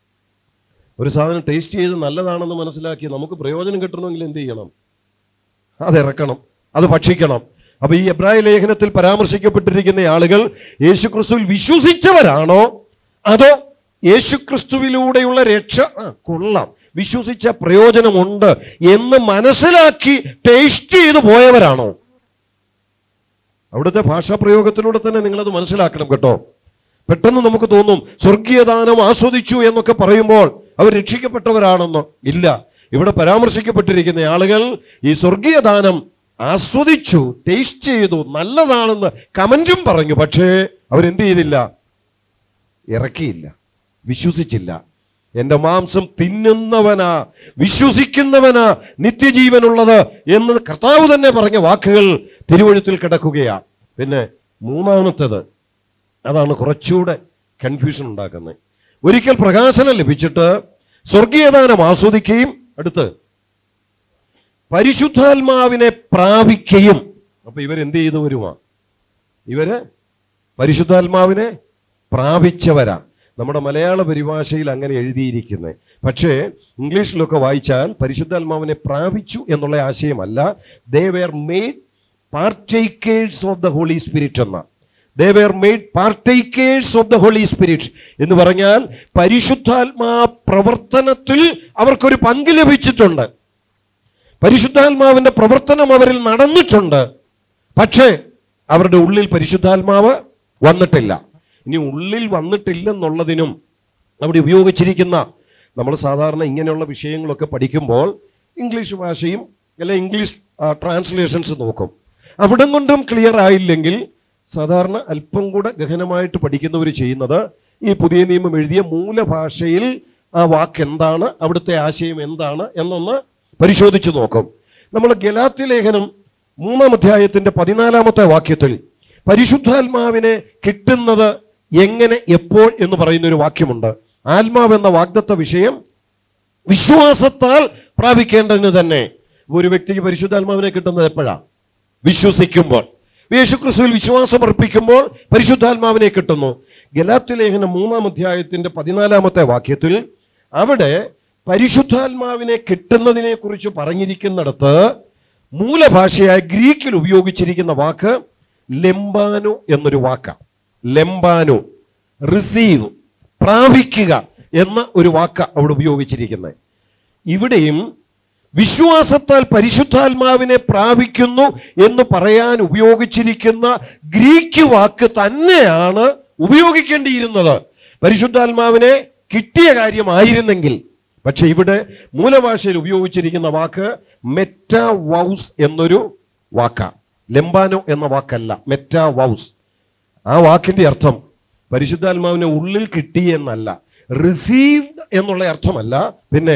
ഒരു സാധനം ടേസ്റ്റ് ചെയ്ത് നല്ലതാണെന്ന് മനസ്സിലാക്കി നമുക്ക് പ്രയോജനം കിട്ടണമെങ്കിൽ എന്ത് ചെയ്യണം അത് ഇറക്കണം അത് ഭക്ഷിക്കണം അപ്പൊ ഈ എബ്രായ ലേഖനത്തിൽ പരാമർശിക്കപ്പെട്ടിരിക്കുന്ന ആളുകൾ യേശുക്രിസ്തുവിൽ വിശ്വസിച്ചവരാണോ അതോ യേശുക്രിസ്തുവിലൂടെയുള്ള രക്ഷ ആ, കൊള്ളാം വിശ്വസിച്ച പ്രയോജനമുണ്ട് എന്ന് മനസ്സിലാക്കി ടേസ്റ്റ് ചെയ്ത് പോയവരാണോ അവിടുത്തെ ഭാഷാപ്രയോഗത്തിലൂടെ തന്നെ നിങ്ങളത് മനസ്സിലാക്കണം കേട്ടോ പെട്ടെന്ന് നമുക്ക് തോന്നും സ്വർഗീയദാനം ആസ്വദിച്ചു എന്നൊക്കെ പറയുമ്പോൾ അവർ രക്ഷിക്കപ്പെട്ടവരാണെന്നോ ഇല്ല ഇവിടെ പരാമർശിക്കപ്പെട്ടിരിക്കുന്ന ആളുകൾ ഈ സ്വർഗീയദാനം ആസ്വദിച്ചു ടേസ്റ്റ് ചെയ്തു നല്ലതാണെന്ന് കമന്റും പറഞ്ഞു പക്ഷേ അവരെന്ത് ചെയ്തില്ല ഇറക്കിയില്ല വിശ്വസിച്ചില്ല എന്റെ മാംസം തിന്നുന്നവനാ വിശ്വസിക്കുന്നവനാ നിത്യജീവനുള്ളത് എന്ന് കർത്താവ് തന്നെ പറഞ്ഞ വാക്കുകൾ തിരുവഴുത്തിൽ കിടക്കുകയാ പിന്നെ മൂന്നാമത്തേത് അതാണ് കുറച്ചുകൂടെ കൺഫ്യൂഷൻ ഉണ്ടാക്കുന്നത് ഒരിക്കൽ പ്രകാശനം ലഭിച്ചിട്ട് സ്വർഗീയദാനം ആസ്വദിക്കുകയും അടുത്ത് പരിശുദ്ധാത്മാവിനെ പ്രാപിക്കുകയും അപ്പൊ ഇവരെന്ത് ചെയ്തു വരുവാ ഇവര് പരിശുദ്ധാത്മാവിനെ പ്രാപിച്ചവരാ നമ്മുടെ മലയാള പരിഭാഷയിൽ അങ്ങനെ എഴുതിയിരിക്കുന്നത് പക്ഷേ ഇംഗ്ലീഷിലൊക്കെ വായിച്ചാൽ പരിശുദ്ധാത്മാവിനെ പ്രാപിച്ചു എന്നുള്ള ആശയമല്ല they were made partakers of the holy spirit എന്ന they were made partakers of the holy spirit എന്ന് പറഞ്ഞാൽ പരിശുദ്ധാത്മാ പ്രവർത്തനത്തിൽ അവർക്കൊരു പങ്ക് ലഭിച്ചിട്ടുണ്ട് പരിശുദ്ധാത്മാവിന്റെ പ്രവർത്തനം അവരിൽ നടന്നിട്ടുണ്ട് പക്ഷേ അവരുടെ ഉള്ളിൽ പരിശുദ്ധാത്മാവ് വന്നിട്ടില്ല ഇനി ഉള്ളിൽ വന്നിട്ടില്ലെന്നുള്ളതിനും അവിടെ ഉപയോഗിച്ചിരിക്കുന്ന നമ്മൾ സാധാരണ ഇങ്ങനെയുള്ള വിഷയങ്ങളൊക്കെ പഠിക്കുമ്പോൾ ഇംഗ്ലീഷ് ഭാഷയും അല്ലെ ഇംഗ്ലീഷ് ട്രാൻസ്ലേഷൻസ് നോക്കും അവിടം കൊണ്ടും ക്ലിയർ ആയില്ലെങ്കിൽ സാധാരണ അല്പം കൂടെ ഗഹനമായിട്ട് പഠിക്കുന്നവർ ചെയ്യുന്നത് ഈ പുതിയ നിയമം എഴുതിയ മൂലഭാഷയിൽ ആ വാക്ക് എന്താണ് അവിടുത്തെ ആശയം എന്താണ് എന്നൊന്ന് പരിശോധിച്ച് നോക്കും നമ്മൾ ഗലാത്തി ലേഖനം മൂന്നാം അധ്യായത്തിന്റെ പതിനാലാമത്തെ വാക്യത്തിൽ പരിശുദ്ധാത്മാവിനെ കിട്ടുന്നത് എങ്ങനെ എപ്പോൾ എന്ന് പറയുന്ന ഒരു വാക്യമുണ്ട് ആത്മാവ് എന്ന വാഗ്ദത്ത വിഷയം വിശ്വാസത്താൽ പ്രാപിക്കേണ്ടതിന് തന്നെ ഒരു വ്യക്തിക്ക് പരിശുദ്ധാത്മാവിനെ കിട്ടുന്നത് എപ്പോഴാ വിശ്വസിക്കുമ്പോൾ യേശുക്രിസ്തുവിൽ വിശ്വാസം അർപ്പിക്കുമ്പോൾ പരിശുദ്ധാത്മാവിനെ കിട്ടുന്നു ഗലാത്തി ലേഖനം മൂന്നാം അധ്യായത്തിന്റെ പതിനാലാമത്തെ വാക്യത്തിൽ അവിടെ പരിശുദ്ധാത്മാവിനെ കിട്ടുന്നതിനെ കുറിച്ച് പറഞ്ഞിരിക്കുന്നിടത്ത് മൂലഭാഷയായ ഗ്രീക്കിൽ ഉപയോഗിച്ചിരിക്കുന്ന വാക്ക് ലെംബാനു എന്നൊരു വാക്കാണ് ലെംബാനു റിസീവ് പ്രാപിക്കുക എന്ന ഒരു വാക്ക അവിടെ ഉപയോഗിച്ചിരിക്കുന്നത് ഇവിടെയും വിശ്വാസത്താൽ പരിശുദ്ധാത്മാവിനെ പ്രാപിക്കുന്നു എന്ന് പറയാൻ ഉപയോഗിച്ചിരിക്കുന്ന ഗ്രീക്ക് വാക്ക് തന്നെയാണ് ഉപയോഗിക്കേണ്ടിയിരുന്നത് പരിശുദ്ധാത്മാവിനെ കിട്ടിയ കാര്യമായിരുന്നെങ്കിൽ പക്ഷെ ഇവിടെ മൂലഭാഷയിൽ ഉപയോഗിച്ചിരിക്കുന്ന വാക്ക് മെറ്റ വൗസ് എന്നൊരു വാക്കാണ് ലെംബാനോ എന്ന വാക്കല്ല മെറ്റ വൗസ് ആ വാക്കിന്റെ അർത്ഥം പരിശുദ്ധാത്മാവിനെ ഉള്ളിൽ കിട്ടി എന്നല്ല റിസീവ്ഡ് എന്നുള്ള അർത്ഥമല്ല പിന്നെ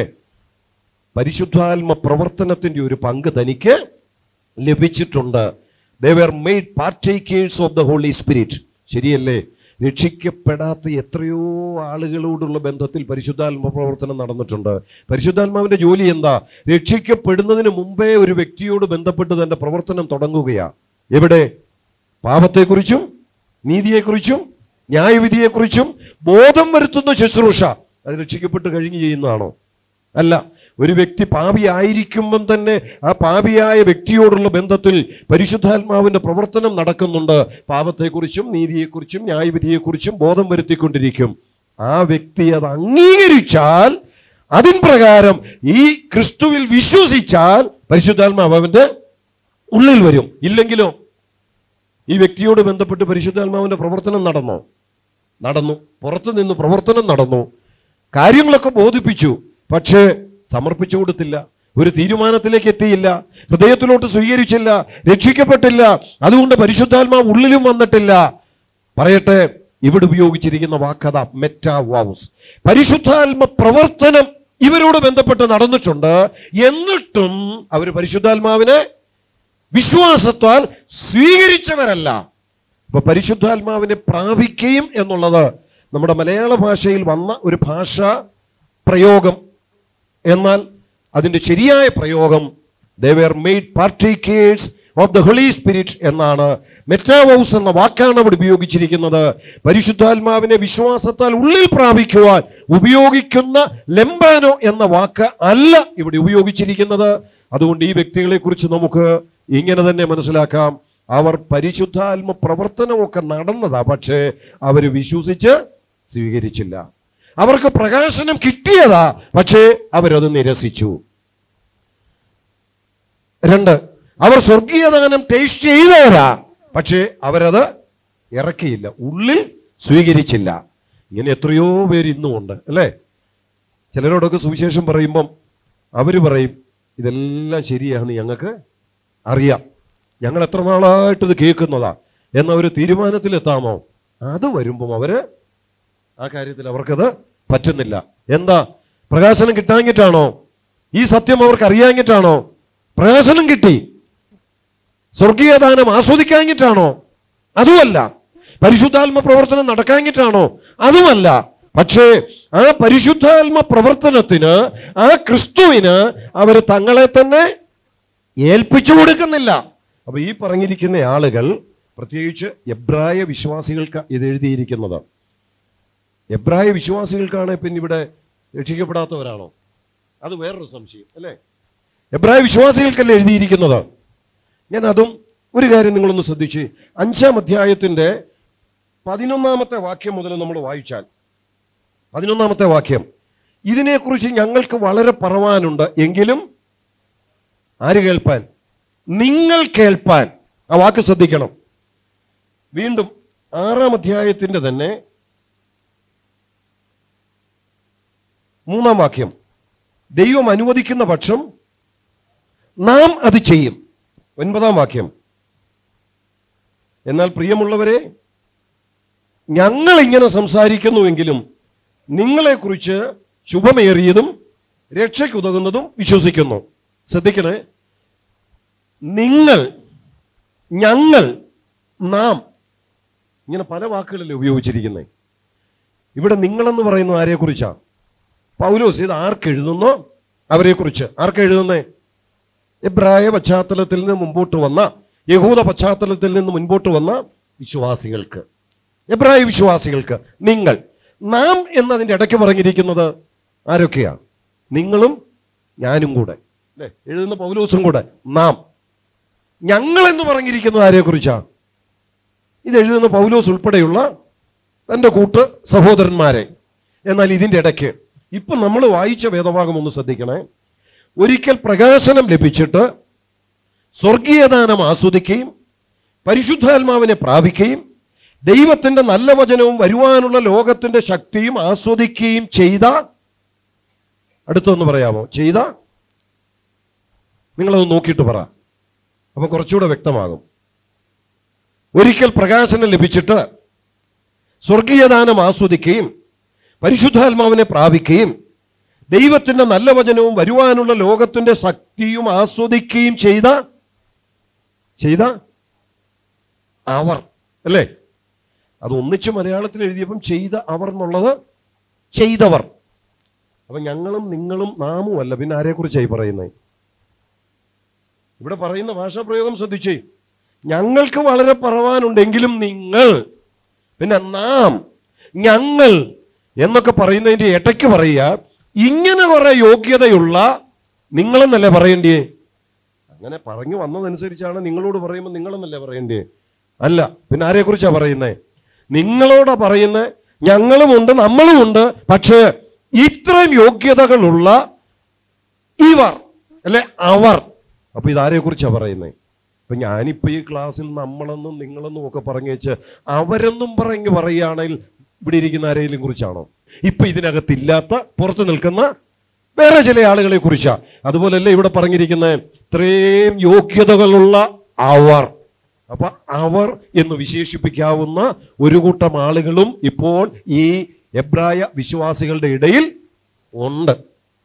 പരിശുദ്ധാത്മ പ്രവർത്തനത്തിന്റെ ഒരു പങ്ക് തനിക്ക് ലഭിച്ചിട്ടുണ്ട് they were made partakers of the holy spirit ശരിയല്ലേ രക്ഷിക്കപ്പെടാത്ത എത്രയോ ആളുകളോടുള്ള ബന്ധത്തിൽ പരിശുദ്ധാത്മ പ്രവർത്തനം നടന്നിട്ടുണ്ട് പരിശുദ്ധാത്മാവിന്റെ ജോലി എന്താ രക്ഷിക്കപ്പെടുന്നതിന് മുമ്പേ ഒരു വ്യക്തിയോട് ബന്ധപ്പെട്ട് തന്റെ പ്രവർത്തനം തുടങ്ങുകയാ എവിടെ പാപത്തെക്കുറിച്ചും നീതിയെക്കുറിച്ചും ന്യായവിധിയെക്കുറിച്ചും ബോധം വരുത്തുന്ന ശുശ്രൂഷ അത് രക്ഷിക്കപ്പെട്ട് കഴിഞ്ഞ് ചെയ്യുന്നതാണോ അല്ല ഒരു വ്യക്തി പാപിയായിരിക്കുമ്പം തന്നെ ആ പാപിയായ വ്യക്തിയോടുള്ള ബന്ധത്തിൽ പരിശുദ്ധാത്മാവിന്റെ പ്രവർത്തനം നടക്കുന്നുണ്ട് പാപത്തെക്കുറിച്ചും നീതിയെക്കുറിച്ചും ന്യായവിധിയെക്കുറിച്ചും ബോധം വരുത്തിക്കൊണ്ടിരിക്കും ആ വ്യക്തി അത് അംഗീകരിച്ചാൽ അതിൻ പ്രകാരം ഈ ക്രിസ്തുവിൽ വിശ്വസിച്ചാൽ പരിശുദ്ധാത്മാവ് അവന്റെ ഉള്ളിൽ വരും ഇല്ലെങ്കിലോ ഈ വ്യക്തിയോട് ബന്ധപ്പെട്ട് പരിശുദ്ധാത്മാവിന്റെ പ്രവർത്തനം നടന്നോ നടന്നു പുറത്തു നിന്ന് പ്രവർത്തനം നടന്നു കാര്യങ്ങളൊക്കെ ബോധിപ്പിച്ചു പക്ഷേ സമർപ്പിച്ചു കൊടുത്തില്ല ഒരു തീരുമാനത്തിലേക്ക് എത്തിയില്ല ഹൃദയത്തിലോട്ട് സ്വീകരിച്ചില്ല രക്ഷിക്കപ്പെട്ടില്ല അതുകൊണ്ട് പരിശുദ്ധാത്മാവ് ഉള്ളിലും വന്നിട്ടില്ല പറയട്ടെ ഇവിടെ ഉപയോഗിച്ചിരിക്കുന്ന വാക്കഥ മെറ്റ വാവുസ് പരിശുദ്ധാത്മ പ്രവർത്തനം ഇവരോട് ബന്ധപ്പെട്ട് നടന്നിട്ടുണ്ട് എന്നിട്ടും അവർ പരിശുദ്ധാത്മാവിനെ വിശ്വാസത്താൽ സ്വീകരിച്ചവരല്ല അപ്പൊ പരിശുദ്ധാത്മാവിനെ പ്രാപിക്കുകയും എന്നുള്ളത് നമ്മുടെ മലയാള ഭാഷയിൽ വന്ന ഒരു ഭാഷ പ്രയോഗം എന്നാൽ അതിന്റെ ശരിയായ പ്രയോഗം they were made partakers of the holy spirit എന്നാണ് മെറ്റാവൗസ് എന്ന വാക്കാണ് അവിടെ ഉപയോഗിച്ചിരിക്കുന്നത് പരിശുദ്ധാത്മാവിനെ വിശ്വാസത്താൽ ഉള്ളിൽ പ്രാപിക്കുവാൻ ഉപയോഗിക്കുന്ന ലെംബാനോ എന്ന വാക്ക് അല്ല ഇവിടെ ഉപയോഗിച്ചിരിക്കുന്നത് അതുകൊണ്ട് ഈ വ്യക്തികളെ കുറിച്ച് നമുക്ക് ഇങ്ങനെ തന്നെ മനസ്സിലാക്കാം അവർ പരിശുദ്ധാത്മ പ്രവർത്തനമൊക്കെ നടന്നതാ പക്ഷേ അവർ വിശ്വസിച്ച് സ്വീകരിച്ചില്ല അവർക്ക് പ്രകാശനം കിട്ടിയതാ പക്ഷേ അവരത് നിരസിച്ചു രണ്ട് അവർ സ്വർഗീയദാനം ടേസ്റ്റ് ചെയ്തവരാ പക്ഷേ അവരത് ഇറക്കിയില്ല ഉള്ളിൽ സ്വീകരിച്ചില്ല ഇങ്ങനെ എത്രയോ പേര് ഇന്നും ഉണ്ട് അല്ലേ ചിലരോടൊക്കെ സുവിശേഷം പറയുമ്പം അവർ പറയും ഇതെല്ലാം ശരിയാണ് ഞങ്ങൾക്ക് അറിയാം ഞങ്ങൾ എത്ര നാളായിട്ട് ഇത് കേൾക്കുന്നതാ എന്നൊരു തീരുമാനത്തിലെത്താമോ അത് വരുമ്പം അവര് ആ കാര്യത്തിൽ അവർക്കത് പറ്റുന്നില്ല എന്താ പ്രകാശനം കിട്ടാഞ്ഞിട്ടാണോ ഈ സത്യം അവർക്ക് അറിയാഞ്ഞിട്ടാണോ പ്രകാശനം കിട്ടി സ്വർഗീയദാനം ആസ്വദിക്കാഞ്ഞിട്ടാണോ അതുമല്ല പരിശുദ്ധാത്മ പ്രവർത്തനം നടക്കാഞ്ഞിട്ടാണോ അതുമല്ല പക്ഷേ ആ പരിശുദ്ധാത്മ പ്രവർത്തനത്തിന് ആ ക്രിസ്തുവിന് അവർ തങ്ങളെ തന്നെ ഏൽപ്പിച്ചു കൊടുക്കുന്നില്ല അപ്പൊ ഈ പറഞ്ഞിരിക്കുന്ന ആളുകൾ പ്രത്യേകിച്ച് എബ്രായ വിശ്വാസികൾക്ക് ഇത് എഴുതിയിരിക്കുന്നത് എബ്രായ വിശ്വാസികൾക്കാണ് പിന്നെ ഇവിടെ രക്ഷിക്കപ്പെടാത്തവരാണോ അത് വേറൊരു സംശയം അല്ലേ എബ്രായ വിശ്വാസികൾക്കല്ലേ എഴുതിയിരിക്കുന്നത് ഞാൻ അതും ഒരു കാര്യം നിങ്ങളൊന്ന് ശ്രദ്ധിച്ച് അഞ്ചാം അധ്യായത്തിന്റെ പതിനൊന്നാമത്തെ വാക്യം മുതൽ നമ്മൾ വായിച്ചാൽ പതിനൊന്നാമത്തെ വാക്യം ഇതിനെക്കുറിച്ച് ഞങ്ങൾക്ക് വളരെ പറവാനുണ്ട് എങ്കിലും ആര് കേൾപ്പാൻ നിങ്ങൾ കേൾപ്പാൻ ആ വാക്ക് ശ്രദ്ധിക്കണം വീണ്ടും ആറാം അധ്യായത്തിന്റെ തന്നെ മൂന്നാം വാക്യം ദൈവം അനുവദിക്കുന്ന പക്ഷം നാം അത് ചെയ്യും ഒൻപതാം വാക്യം എന്നാൽ പ്രിയമുള്ളവരെ ഞങ്ങൾ ഇങ്ങനെ സംസാരിക്കുന്നുവെങ്കിലും നിങ്ങളെക്കുറിച്ച് ശുഭമേറിയതും രക്ഷയ്ക്കുതകുന്നതും വിശ്വസിക്കുന്നു ശ്രദ്ധിക്കണേ നിങ്ങൾ ഞങ്ങൾ നാം ഇങ്ങനെ പല വാക്കുകളല്ലേ ഉപയോഗിച്ചിരിക്കുന്നത് ഇവിടെ നിങ്ങളെന്ന് പറയുന്നത് ആരെക്കുറിച്ചാ പൗലോസ് ഇത് ആർക്കെഴുതുന്നോ അവരെക്കുറിച്ച് ആർക്കെഴുതുന്നേ എബ്രായ പശ്ചാത്തലത്തിൽ നിന്ന് മുമ്പോട്ട് വന്ന യഹൂദ പശ്ചാത്തലത്തിൽ നിന്ന് മുൻപോട്ട് വന്ന വിശ്വാസികൾക്ക് എബ്രായ വിശ്വാസികൾക്ക് നിങ്ങൾ നാം എന്നതിൻ്റെ ഇടയ്ക്ക് പറഞ്ഞിരിക്കുന്നത് ആരൊക്കെയാ നിങ്ങളും ഞാനും കൂടെ അല്ലേ എഴുതുന്ന പൗലോസും കൂടെ നാം ഞങ്ങൾ എന്ന് പറഞ്ഞിരിക്കുന്നത് ആരെക്കുറിച്ചാ ഇത് എഴുതുന്ന പൗലോസ് ഉൾപ്പെടെയുള്ള തൻ്റെ കൂട്ട് സഹോദരന്മാരെ എന്നാൽ ഇതിൻ്റെ ഇടയ്ക്ക് ഇപ്പം നമ്മൾ വായിച്ച വേദഭാഗം ഒന്ന് ശ്രദ്ധിക്കണേ ഒരിക്കൽ പ്രകാശനം ലഭിച്ചിട്ട് സ്വർഗീയദാനം ആസ്വദിക്കുകയും പരിശുദ്ധാത്മാവിനെ പ്രാപിക്കുകയും ദൈവത്തിന്റെ നല്ല വചനവും വരുവാനുള്ള ലോകത്തിന്റെ ശക്തിയും ആസ്വദിക്കുകയും ചെയ്ത അടുത്തൊന്ന് പറയാമോ ചെയ്ത നിങ്ങളത് നോക്കിയിട്ട് പറ അപ്പൊ കുറച്ചുകൂടെ വ്യക്തമാകും ഒരിക്കൽ പ്രകാശനം ലഭിച്ചിട്ട് സ്വർഗീയദാനം ആസ്വദിക്കുകയും പരിശുദ്ധാത്മാവിനെ പ്രാപിക്കുകയും ദൈവത്തിന്റെ നല്ല വചനവും വരുവാനുള്ള ലോകത്തിന്റെ ശക്തിയും ആസ്വദിക്കുകയും ചെയ്ത ചെയ്ത അവർ അല്ലേ അത് ഒന്നിച്ച് മലയാളത്തിൽ എഴുതിയപ്പം ചെയ്ത അവർ എന്നുള്ളത് ചെയ്തവർ അപ്പൊ ഞങ്ങളും നിങ്ങളും നാമും അല്ല പിന്നെ ആരെക്കുറിച്ചായി പറയുന്നത് ഇവിടെ പറയുന്ന ഭാഷാപ്രയോഗം ശ്രദ്ധിച്ചേ ഞങ്ങൾക്ക് വളരെ പറവാനുണ്ടെങ്കിലും നിങ്ങൾ പിന്നെ നാം ഞങ്ങൾ എന്നൊക്കെ പറയുന്നതിന്റെ ഇടയ്ക്ക് പറയുക ഇങ്ങനെ കുറെ യോഗ്യതയുള്ള നിങ്ങളെന്നല്ലേ പറയേണ്ടിയേ അങ്ങനെ പറഞ്ഞു വന്നതനുസരിച്ചാണ് നിങ്ങളോട് പറയുമ്പോൾ നിങ്ങളെന്നല്ലേ പറയേണ്ടേ അല്ല പിന്നെ ആരെക്കുറിച്ചാ പറയുന്നേ നിങ്ങളോടാ പറയുന്നത് ഞങ്ങളുമുണ്ട് നമ്മളുമുണ്ട് പക്ഷേ ഇത്രയും യോഗ്യതകളുള്ള ഇവർ അല്ലെ അവർ അപ്പൊ ഇതാരെ കുറിച്ചാ പറയുന്നത് അപ്പൊ ഞാനിപ്പോ ഈ ക്ലാസ്സിൽ നമ്മളെന്നും നിങ്ങളെന്നും ഒക്കെ പറഞ്ഞു വെച്ച് അവരെന്നും പറഞ്ഞ് പറയുകയാണെങ്കിൽ ഇവിടെ ഇരിക്കുന്ന ആരെങ്കിലും കുറിച്ചാണോ ഇപ്പൊ ഇതിനകത്തില്ലാത്ത പുറത്തു നിൽക്കുന്ന വേറെ ചില ആളുകളെ കുറിച്ചാ അതുപോലല്ലേ ഇവിടെ പറഞ്ഞിരിക്കുന്ന ഇത്രയും യോഗ്യതകളുള്ള അവർ അപ്പൊ അവർ എന്ന് വിശേഷിപ്പിക്കാവുന്ന ഒരു കൂട്ടം ആളുകളും ഇപ്പോൾ ഈ എബ്രായ വിശ്വാസികളുടെ ഇടയിൽ ഉണ്ട്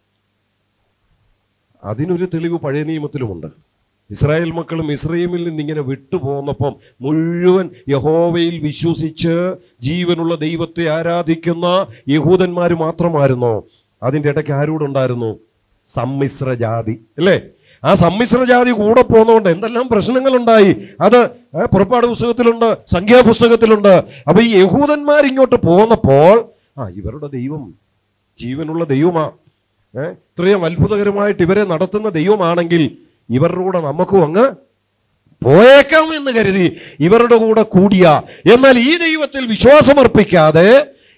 അതിനൊരു തെളിവ് പഴയ നിയമത്തിലുമുണ്ട് ഇസ്രായേൽ മക്കളും ഇസ്രയേമിൽ നിന്ന് ഇങ്ങനെ വിട്ടുപോന്നപ്പം മുഴുവൻ യഹോവയിൽ വിശ്വസിച്ച് ജീവനുള്ള ദൈവത്തെ ആരാധിക്കുന്ന യഹൂദന്മാർ മാത്രമായിരുന്നോ അതിൻ്റെ ഇടയ്ക്ക് ആരോടുണ്ടായിരുന്നു സമ്മിശ്ര ജാതി അല്ലേ ആ സമ്മിശ്ര ജാതി കൂടെ പോകുന്നതുകൊണ്ട് എന്തെല്ലാം പ്രശ്നങ്ങളുണ്ടായി അത് ഏ, പുറപ്പാട് പുസ്തകത്തിലുണ്ട് സംഖ്യാപുസ്തകത്തിലുണ്ട് അപ്പൊ ഈ യഹൂദന്മാർ ഇങ്ങോട്ട് പോന്നപ്പോൾ ആ ഇവരുടെ ദൈവം ജീവനുള്ള ദൈവമാ ഏഹ് ഇത്രയും അത്ഭുതകരമായിട്ട് ഇവരെ നടത്തുന്ന ദൈവമാണെങ്കിൽ ഇവരുടെ കൂടെ നമുക്കും അങ്ങ് പോയേക്കാം എന്ന് കരുതി ഇവരുടെ കൂടെ കൂടിയ എന്നാൽ ഈ ദൈവത്തിൽ വിശ്വാസമർപ്പിക്കാതെ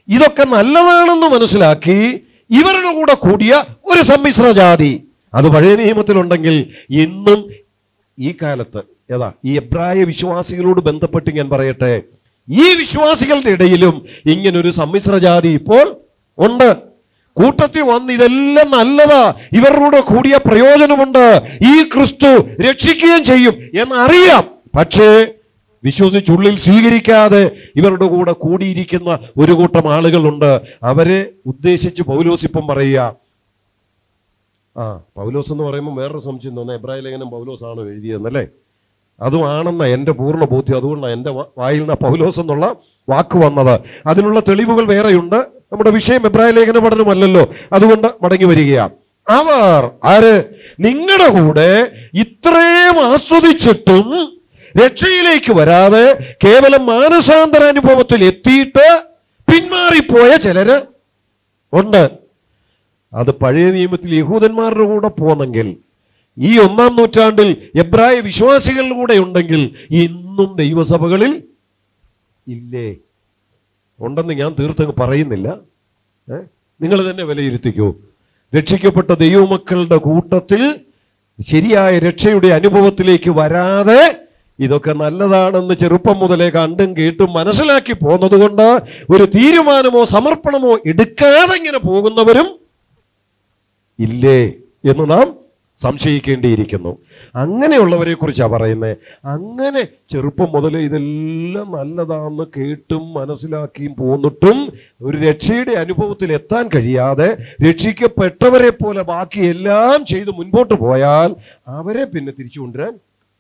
ഇതൊക്കെ നല്ലതാണെന്ന് മനസ്സിലാക്കി ഇവരുടെ കൂടെ കൂടിയ ഒരു സമ്മിശ്ര ജാതി അത് പഴയ നിയമത്തിലുണ്ടെങ്കിൽ ഇന്നും ഈ കാലത്ത് ഏതാ ഈ എബ്രായ വിശ്വാസികളോട് ബന്ധപ്പെട്ട് ഞാൻ പറയട്ടെ ഈ വിശ്വാസികളുടെ ഇടയിലും ഇങ്ങനൊരു സമ്മിശ്ര ജാതി ഇപ്പോൾ ഉണ്ട് കൂട്ടത്തിൽ വന്ന് ഇതെല്ലാം നല്ലതാ ഇവരുടെ കൂടെ കൂടിയ പ്രയോജനമുണ്ട് ഈ ക്രിസ്തു രക്ഷിക്കുകയും ചെയ്യും എന്നറിയാം പക്ഷേ വിശ്വസിച്ചുള്ളിൽ സ്വീകരിക്കാതെ ഇവരുടെ കൂടെ കൂടിയിരിക്കുന്ന ഒരു കൂട്ടം ആളുകളുണ്ട് അവരെ ഉദ്ദേശിച്ച് പൗലോസ് ഇപ്പം പറയുക ആ പൗലോസ് എന്ന് പറയുമ്പോൾ വേറൊരു സംശയം തോന്നുന്നു എബ്രാഹിം ലേഖനം പൗലോസ് ആണോ എഴുതിയതെന്നല്ലേ അതും ആണെന്ന എൻ്റെ പൂർണ്ണ ബോധ്യം അതുകൊണ്ടാണ് എൻ്റെ വാ- വായിൽ നിന്ന് പൗലോസ് എന്നുള്ള വാക്ക് വന്നത് അതിനുള്ള തെളിവുകൾ വേറെയുണ്ട് നമ്മുടെ വിഷയം എബ്രാഹിം ലേഖന പഠനമല്ലല്ലോ അതുകൊണ്ട് മടങ്ങി വരികയാണ് അവർ ആര് നിങ്ങളുടെ കൂടെ ഇത്രയും ആസ്വദിച്ചിട്ടും രക്ഷയിലേക്ക് വരാതെ കേവലം മാനസാന്തര അനുഭവത്തിൽ എത്തിയിട്ട് പിന്മാറിപ്പോയ ചിലര് ഉണ്ട് അത് പഴയ നിയമത്തിൽ യഹൂദന്മാരുടെ കൂടെ പോന്നെങ്കിൽ ഈ ഒന്നാം നൂറ്റാണ്ടിൽ എബ്രായ വിശ്വാസികളുടെ കൂടെ ഉണ്ടെങ്കിൽ ഇന്നും ദൈവസഭകളിൽ ഇല്ലേ ഉണ്ടെന്ന് ഞാൻ തീർത്തങ്ങ് പറയുന്നില്ല നിങ്ങൾ തന്നെ വിലയിരുത്തിക്കൂ രക്ഷിക്കപ്പെട്ട ദൈവമക്കളുടെ കൂട്ടത്തിൽ ശരിയായ രക്ഷയുടെ അനുഭവത്തിലേക്ക് വരാതെ ഇതൊക്കെ നല്ലതാണെന്ന് ചെറുപ്പം മുതലേ കണ്ടും കേട്ടും മനസ്സിലാക്കി പോന്നത് കൊണ്ട് ഒരു തീരുമാനമോ സമർപ്പണമോ എടുക്കാതെ ഇങ്ങനെ പോകുന്നവരും ഇല്ലേ എന്ന് നാം സംശയിക്കേണ്ടിയിരിക്കുന്നു അങ്ങനെയുള്ളവരെ കുറിച്ചാണ് പറയുന്നത് അങ്ങനെ ചെറുപ്പം മുതൽ ഇതെല്ലാം നല്ലതാണെന്ന് കേട്ടും മനസ്സിലാക്കിയും പോന്നിട്ടും ഒരു രക്ഷയുടെ അനുഭവത്തിൽ എത്താൻ കഴിയാതെ രക്ഷിക്കപ്പെട്ടവരെ പോലെ ബാക്കി എല്ലാം ചെയ്ത് മുൻപോട്ട് പോയാൽ അവരെ പിന്നെ തിരിച്ചു കൊണ്ടുവരാൻ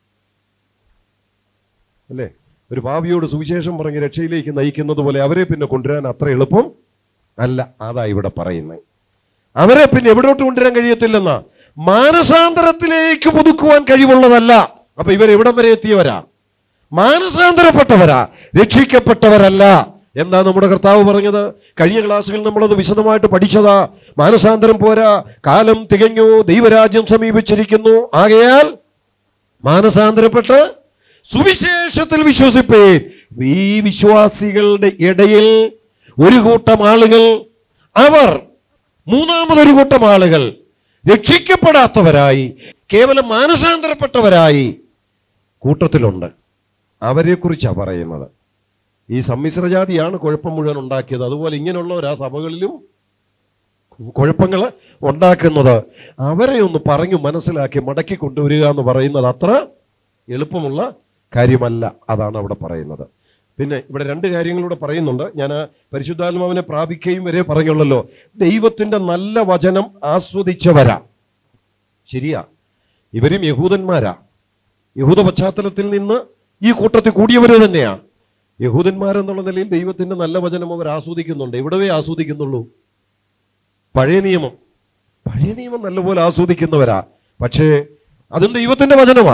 അല്ലേ ഒരു ഭാവിയോട് സുവിശേഷം പറഞ്ഞ് രക്ഷയിലേക്ക് നയിക്കുന്നത് പോലെ അവരെ പിന്നെ കൊണ്ടുവരാൻ അത്ര എളുപ്പം അല്ല അതാ ഇവിടെ പറയുന്നത് അവരെ പിന്നെ എവിടോട്ട് കൊണ്ടുവരാൻ കഴിയത്തില്ലെന്നാ മാനസാന്തരത്തിലേക്ക് പുതുക്കുവാൻ കഴിവുള്ളതല്ല അപ്പൊ ഇവർ എവിടം വരെ എത്തിയവരാ മാനസാന്തരപ്പെട്ടവരാ രക്ഷിക്കപ്പെട്ടവരല്ല എന്താ നമ്മുടെ കർത്താവ് പറഞ്ഞത് കഴിഞ്ഞ ക്ലാസ്സുകളിൽ നമ്മളത് വിശദമായിട്ട് പഠിച്ചതാ മാനസാന്തരം പോരാ കാലം തികഞ്ഞു ദൈവരാജ്യം സമീപിച്ചിരിക്കുന്നു ആകയാൽ മാനസാന്തരപ്പെട്ട് സുവിശേഷത്തിൽ വിശ്വസിപ്പേ ഈ വിശ്വാസികളുടെ ഇടയിൽ ഒരു കൂട്ടം ആളുകൾ അവർ മൂന്നാമതൊരു കൂട്ടം ആളുകൾ രക്ഷിക്കപ്പെടാത്തവരായി കേവലം മാനസാന്തരപ്പെട്ടവരായി കൂട്ടത്തിലുണ്ട് അവരെക്കുറിച്ചാണ് പറയുന്നത് ഈ സമ്മിശ്രജാതിയാണ് കുഴപ്പം മുഴുവൻ ഉണ്ടാക്കിയത് അതുപോലെ ഇങ്ങനെയുള്ളവർ ആ സഭകളിലും കുഴപ്പങ്ങൾ ഉണ്ടാക്കുന്നത് അവരെ ഒന്ന് പറഞ്ഞു മനസ്സിലാക്കി മടക്കി കൊണ്ടുവരിക എന്ന് പറയുന്നത് അത്ര എളുപ്പമുള്ള കാര്യമല്ല അതാണ് അവിടെ പറയുന്നത് പിന്നെ ഇവിടെ രണ്ട് കാര്യങ്ങളൂടെ പറയുന്നുണ്ട് ഞാൻ പരിശുദ്ധാത്മാവിനെ പ്രാപിക്കുകയും വരെ പറഞ്ഞുള്ളല്ലോ ദൈവത്തിന്റെ നല്ല വചനം ആസ്വദിച്ചവരാ ശരിയാ ഇവരും യഹൂദന്മാരാ യഹൂദ പശ്ചാത്തലത്തിൽ നിന്ന് ഈ കൂട്ടത്തിൽ കൂടിയവര് തന്നെയാ യഹൂദന്മാരെന്നുള്ള നിലയിൽ ദൈവത്തിന്റെ നല്ല വചനം അവർ ആസ്വദിക്കുന്നുണ്ട് എവിടവേ ആസ്വദിക്കുന്നുള്ളൂ പഴയ നിയമം പഴയ നിയമം നല്ലപോലെ ആസ്വദിക്കുന്നവരാ പക്ഷേ അതും ദൈവത്തിന്റെ വചനമാ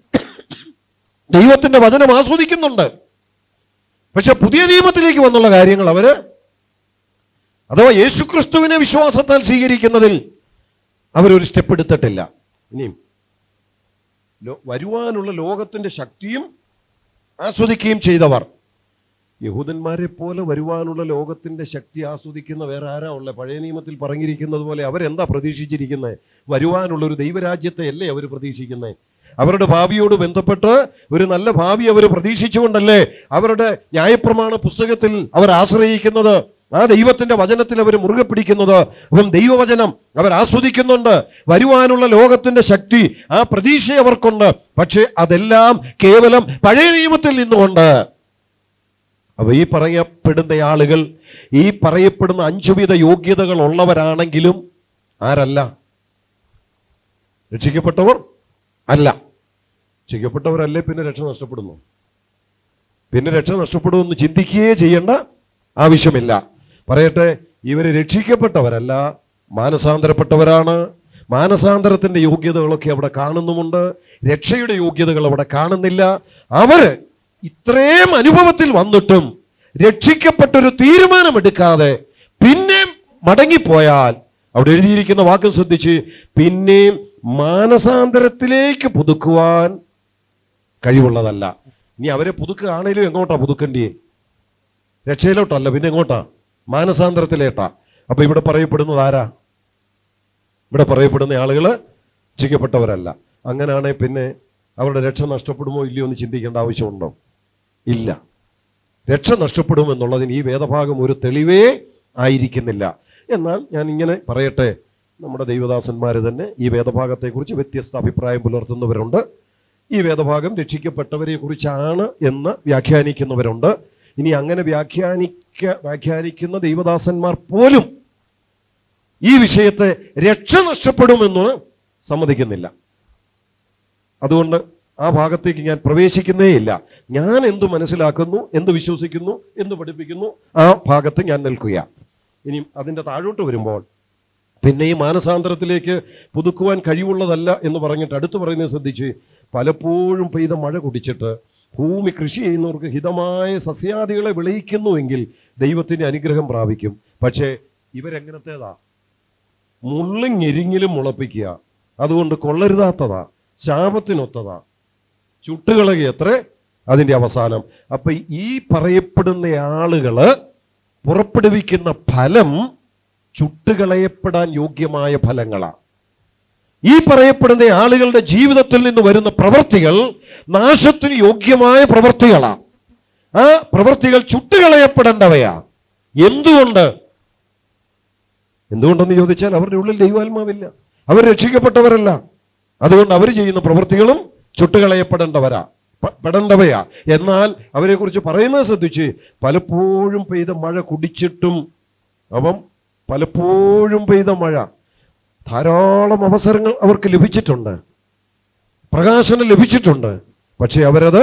ദൈവത്തിന്റെ വചനം ആസ്വദിക്കുന്നുണ്ട് പക്ഷെ പുതിയ നിയമത്തിലേക്ക് വന്നുള്ള കാര്യങ്ങൾ അവര് അഥവാ യേശുക്രിസ്തുവിനെ വിശ്വാസത്താൽ സ്വീകരിക്കുന്നതിൽ അവരൊരു സ്റ്റെപ്പ് എടുത്തിട്ടില്ല ഇനിയും ലോ- വരുവാനുള്ള ലോകത്തിന്റെ ശക്തിയും ആസ്വദിക്കുകയും ചെയ്തവർ യഹൂദന്മാരെ പോലെ വരുവാനുള്ള ലോകത്തിന്റെ ശക്തി ആസ്വദിക്കുന്ന വേറെ ആരാ ഉള്ളത് പഴയ നിയമത്തിൽ പറഞ്ഞിരിക്കുന്നത് പോലെ അവരെന്താ പ്രതീക്ഷിച്ചിരിക്കുന്നത് വരുവാനുള്ള ഒരു ദൈവരാജ്യത്തെ അല്ലേ അവർ പ്രതീക്ഷിക്കുന്നത് അവരുടെ ഭാവിയോട് ബന്ധപ്പെട്ട് ഒരു നല്ല ഭാവി അവർ പ്രതീക്ഷിച്ചുകൊണ്ടല്ലേ അവരുടെ ന്യായപ്രമാണ പുസ്തകത്തിൽ അവർ ആശ്രയിക്കുന്നത് ആ ദൈവത്തിന്റെ വചനത്തിൽ അവർ മുറുകെ പിടിക്കുന്നത് അപ്പം ദൈവവചനം അവർ ആസ്വദിക്കുന്നുണ്ട് വരുവാനുള്ള ലോകത്തിന്റെ ശക്തി ആ പ്രതീക്ഷ അവർക്കുണ്ട് പക്ഷെ അതെല്ലാം കേവലം പഴയ നിയമത്തിൽ നിന്നുകൊണ്ട് അപ്പൊ ഈ പറയപ്പെടുന്ന ആളുകൾ ഈ പറയപ്പെടുന്ന അഞ്ചുവിധ യോഗ്യതകൾ ഉള്ളവരാണെങ്കിലും ആരല്ല രക്ഷിക്കപ്പെട്ടവർ അല്ല രക്ഷിക്കപ്പെട്ടവരല്ലേ പിന്നെ രക്ഷ നഷ്ടപ്പെടുന്നു പിന്നെ രക്ഷ നഷ്ടപ്പെടുമെന്ന് ചിന്തിക്കുകയേ ചെയ്യേണ്ട ആവശ്യമില്ല പറയട്ടെ ഇവര് രക്ഷിക്കപ്പെട്ടവരല്ല മാനസാന്തരപ്പെട്ടവരാണ് മാനസാന്തരത്തിന്റെ യോഗ്യതകളൊക്കെ അവിടെ കാണുന്നുമുണ്ട് രക്ഷയുടെ യോഗ്യതകൾ അവിടെ കാണുന്നില്ല അവര് ഇത്രയും അനുഭവത്തിൽ വന്നിട്ടും രക്ഷിക്കപ്പെട്ടൊരു തീരുമാനമെടുക്കാതെ പിന്നെ മടങ്ങിപ്പോയാൽ അവിടെ എഴുതിയിരിക്കുന്ന വാക്ക് ശ്രദ്ധിച്ച് പിന്നെയും മാനസാന്തരത്തിലേക്ക് പുതുക്കുവാൻ കഴിവുള്ളതല്ല ഇനി അവരെ പുതുക്കുകയാണേലും എങ്ങോട്ടാ പുതുക്കേണ്ടിയേ രക്ഷയിലോട്ടല്ല പിന്നെ എങ്ങോട്ടാ മാനസാന്തരത്തിലേട്ടാ അപ്പൊ ഇവിടെ പറയപ്പെടുന്നത് ആരാ ഇവിടെ പറയപ്പെടുന്ന ആളുകള് രക്ഷിക്കപ്പെട്ടവരല്ല അങ്ങനെയാണെ പിന്നെ അവരുടെ രക്ഷ നഷ്ടപ്പെടുമോ ഇല്ലയോ എന്ന് ചിന്തിക്കേണ്ട ആവശ്യമുണ്ടോ ഇല്ല രക്ഷ നഷ്ടപ്പെടും എന്നുള്ളതിന് ഈ വേദഭാഗം ഒരു തെളിവേ ആയിരിക്കുന്നില്ല എന്നാൽ ഞാൻ ഇങ്ങനെ പറയട്ടെ നമ്മുടെ ദൈവദാസന്മാർ തന്നെ ഈ വേദഭാഗത്തെക്കുറിച്ച് വ്യത്യസ്ത അഭിപ്രായം പുലർത്തുന്നവരുണ്ട് ഈ വേദഭാഗം രക്ഷിക്കപ്പെട്ടവരെ കുറിച്ചാണ് എന്ന് വ്യാഖ്യാനിക്കുന്നവരുണ്ട് ഇനി അങ്ങനെ വ്യാഖ്യാനിക്ക വ്യാഖ്യാനിക്കുന്ന ദൈവദാസന്മാർ പോലും ഈ വിഷയത്തെ രക്ഷ നഷ്ടപ്പെടുമെന്ന് സമ്മതിക്കുന്നില്ല അതുകൊണ്ട് ആ ഭാഗത്തേക്ക് ഞാൻ പ്രവേശിക്കുന്നേ ഇല്ല ഞാൻ എന്തു മനസ്സിലാക്കുന്നു എന്ത് വിശ്വസിക്കുന്നു എന്ത് പഠിപ്പിക്കുന്നു ആ ഭാഗത്ത് ഞാൻ നിൽക്കുക ഇനി അതിൻ്റെ താഴോട്ട് വരുമ്പോൾ പിന്നെ ഈ മാനസാന്തരത്തിലേക്ക് പുതുക്കുവാൻ കഴിവുള്ളതല്ല എന്ന് പറഞ്ഞിട്ട് അടുത്ത് പറയുന്നത് ശ്രദ്ധിച്ച് പലപ്പോഴും പെയ്ത മഴ കുടിച്ചിട്ട് ഭൂമി കൃഷി ചെയ്യുന്നവർക്ക് ഹിതമായ സസ്യാദികളെ വിളയിക്കുന്നുവെങ്കിൽ ദൈവത്തിൻ്റെ അനുഗ്രഹം പ്രാപിക്കും പക്ഷേ ഇവരെങ്ങനത്തേതാ മുള്ളും ഞെരിങ്ങിലും മുളപ്പിക്കുക അതുകൊണ്ട് കൊള്ളരുതാത്തതാ ശാപത്തിനൊത്തതാ ചുട്ടുകളകയത്രേ അതിൻ്റെ അവസാനം അപ്പൊ ഈ പറയപ്പെടുന്ന ആളുകള് പുറപ്പെടുവിക്കുന്ന ഫലം ചുട്ടുകളയപ്പെടാൻ യോഗ്യമായ ഫലങ്ങളാണ് ഈ പറയപ്പെടുന്ന ആളുകളുടെ ജീവിതത്തിൽ നിന്ന് വരുന്ന പ്രവൃത്തികൾ നാശത്തിന് യോഗ്യമായ പ്രവൃത്തികളാണ് ആ പ്രവൃത്തികൾ ചുട്ടുകളയപ്പെടേണ്ടവയാ എന്തുകൊണ്ട് എന്തുകൊണ്ടെന്ന് ചോദിച്ചാൽ അവരുടെ ഉള്ളിൽ ദൈവാത്മാവില്ല അവർ രക്ഷിക്കപ്പെട്ടവരല്ല അതുകൊണ്ട് അവർ ചെയ്യുന്ന പ്രവൃത്തികളും ചുട്ടുകളയപ്പെടേണ്ടവരാ പ- പെടേണ്ടവയാ എന്നാൽ അവരെക്കുറിച്ച് പറയുന്നത് ശ്രദ്ധിച്ച് പലപ്പോഴും പെയ്ത മഴ കുടിച്ചിട്ടും അവൻ പലപ്പോഴും പെയ്ത മഴ ധാരാളം അവസരങ്ങൾ അവർക്ക് ലഭിച്ചിട്ടുണ്ട് പ്രകാശനം ലഭിച്ചിട്ടുണ്ട് പക്ഷെ അവരത്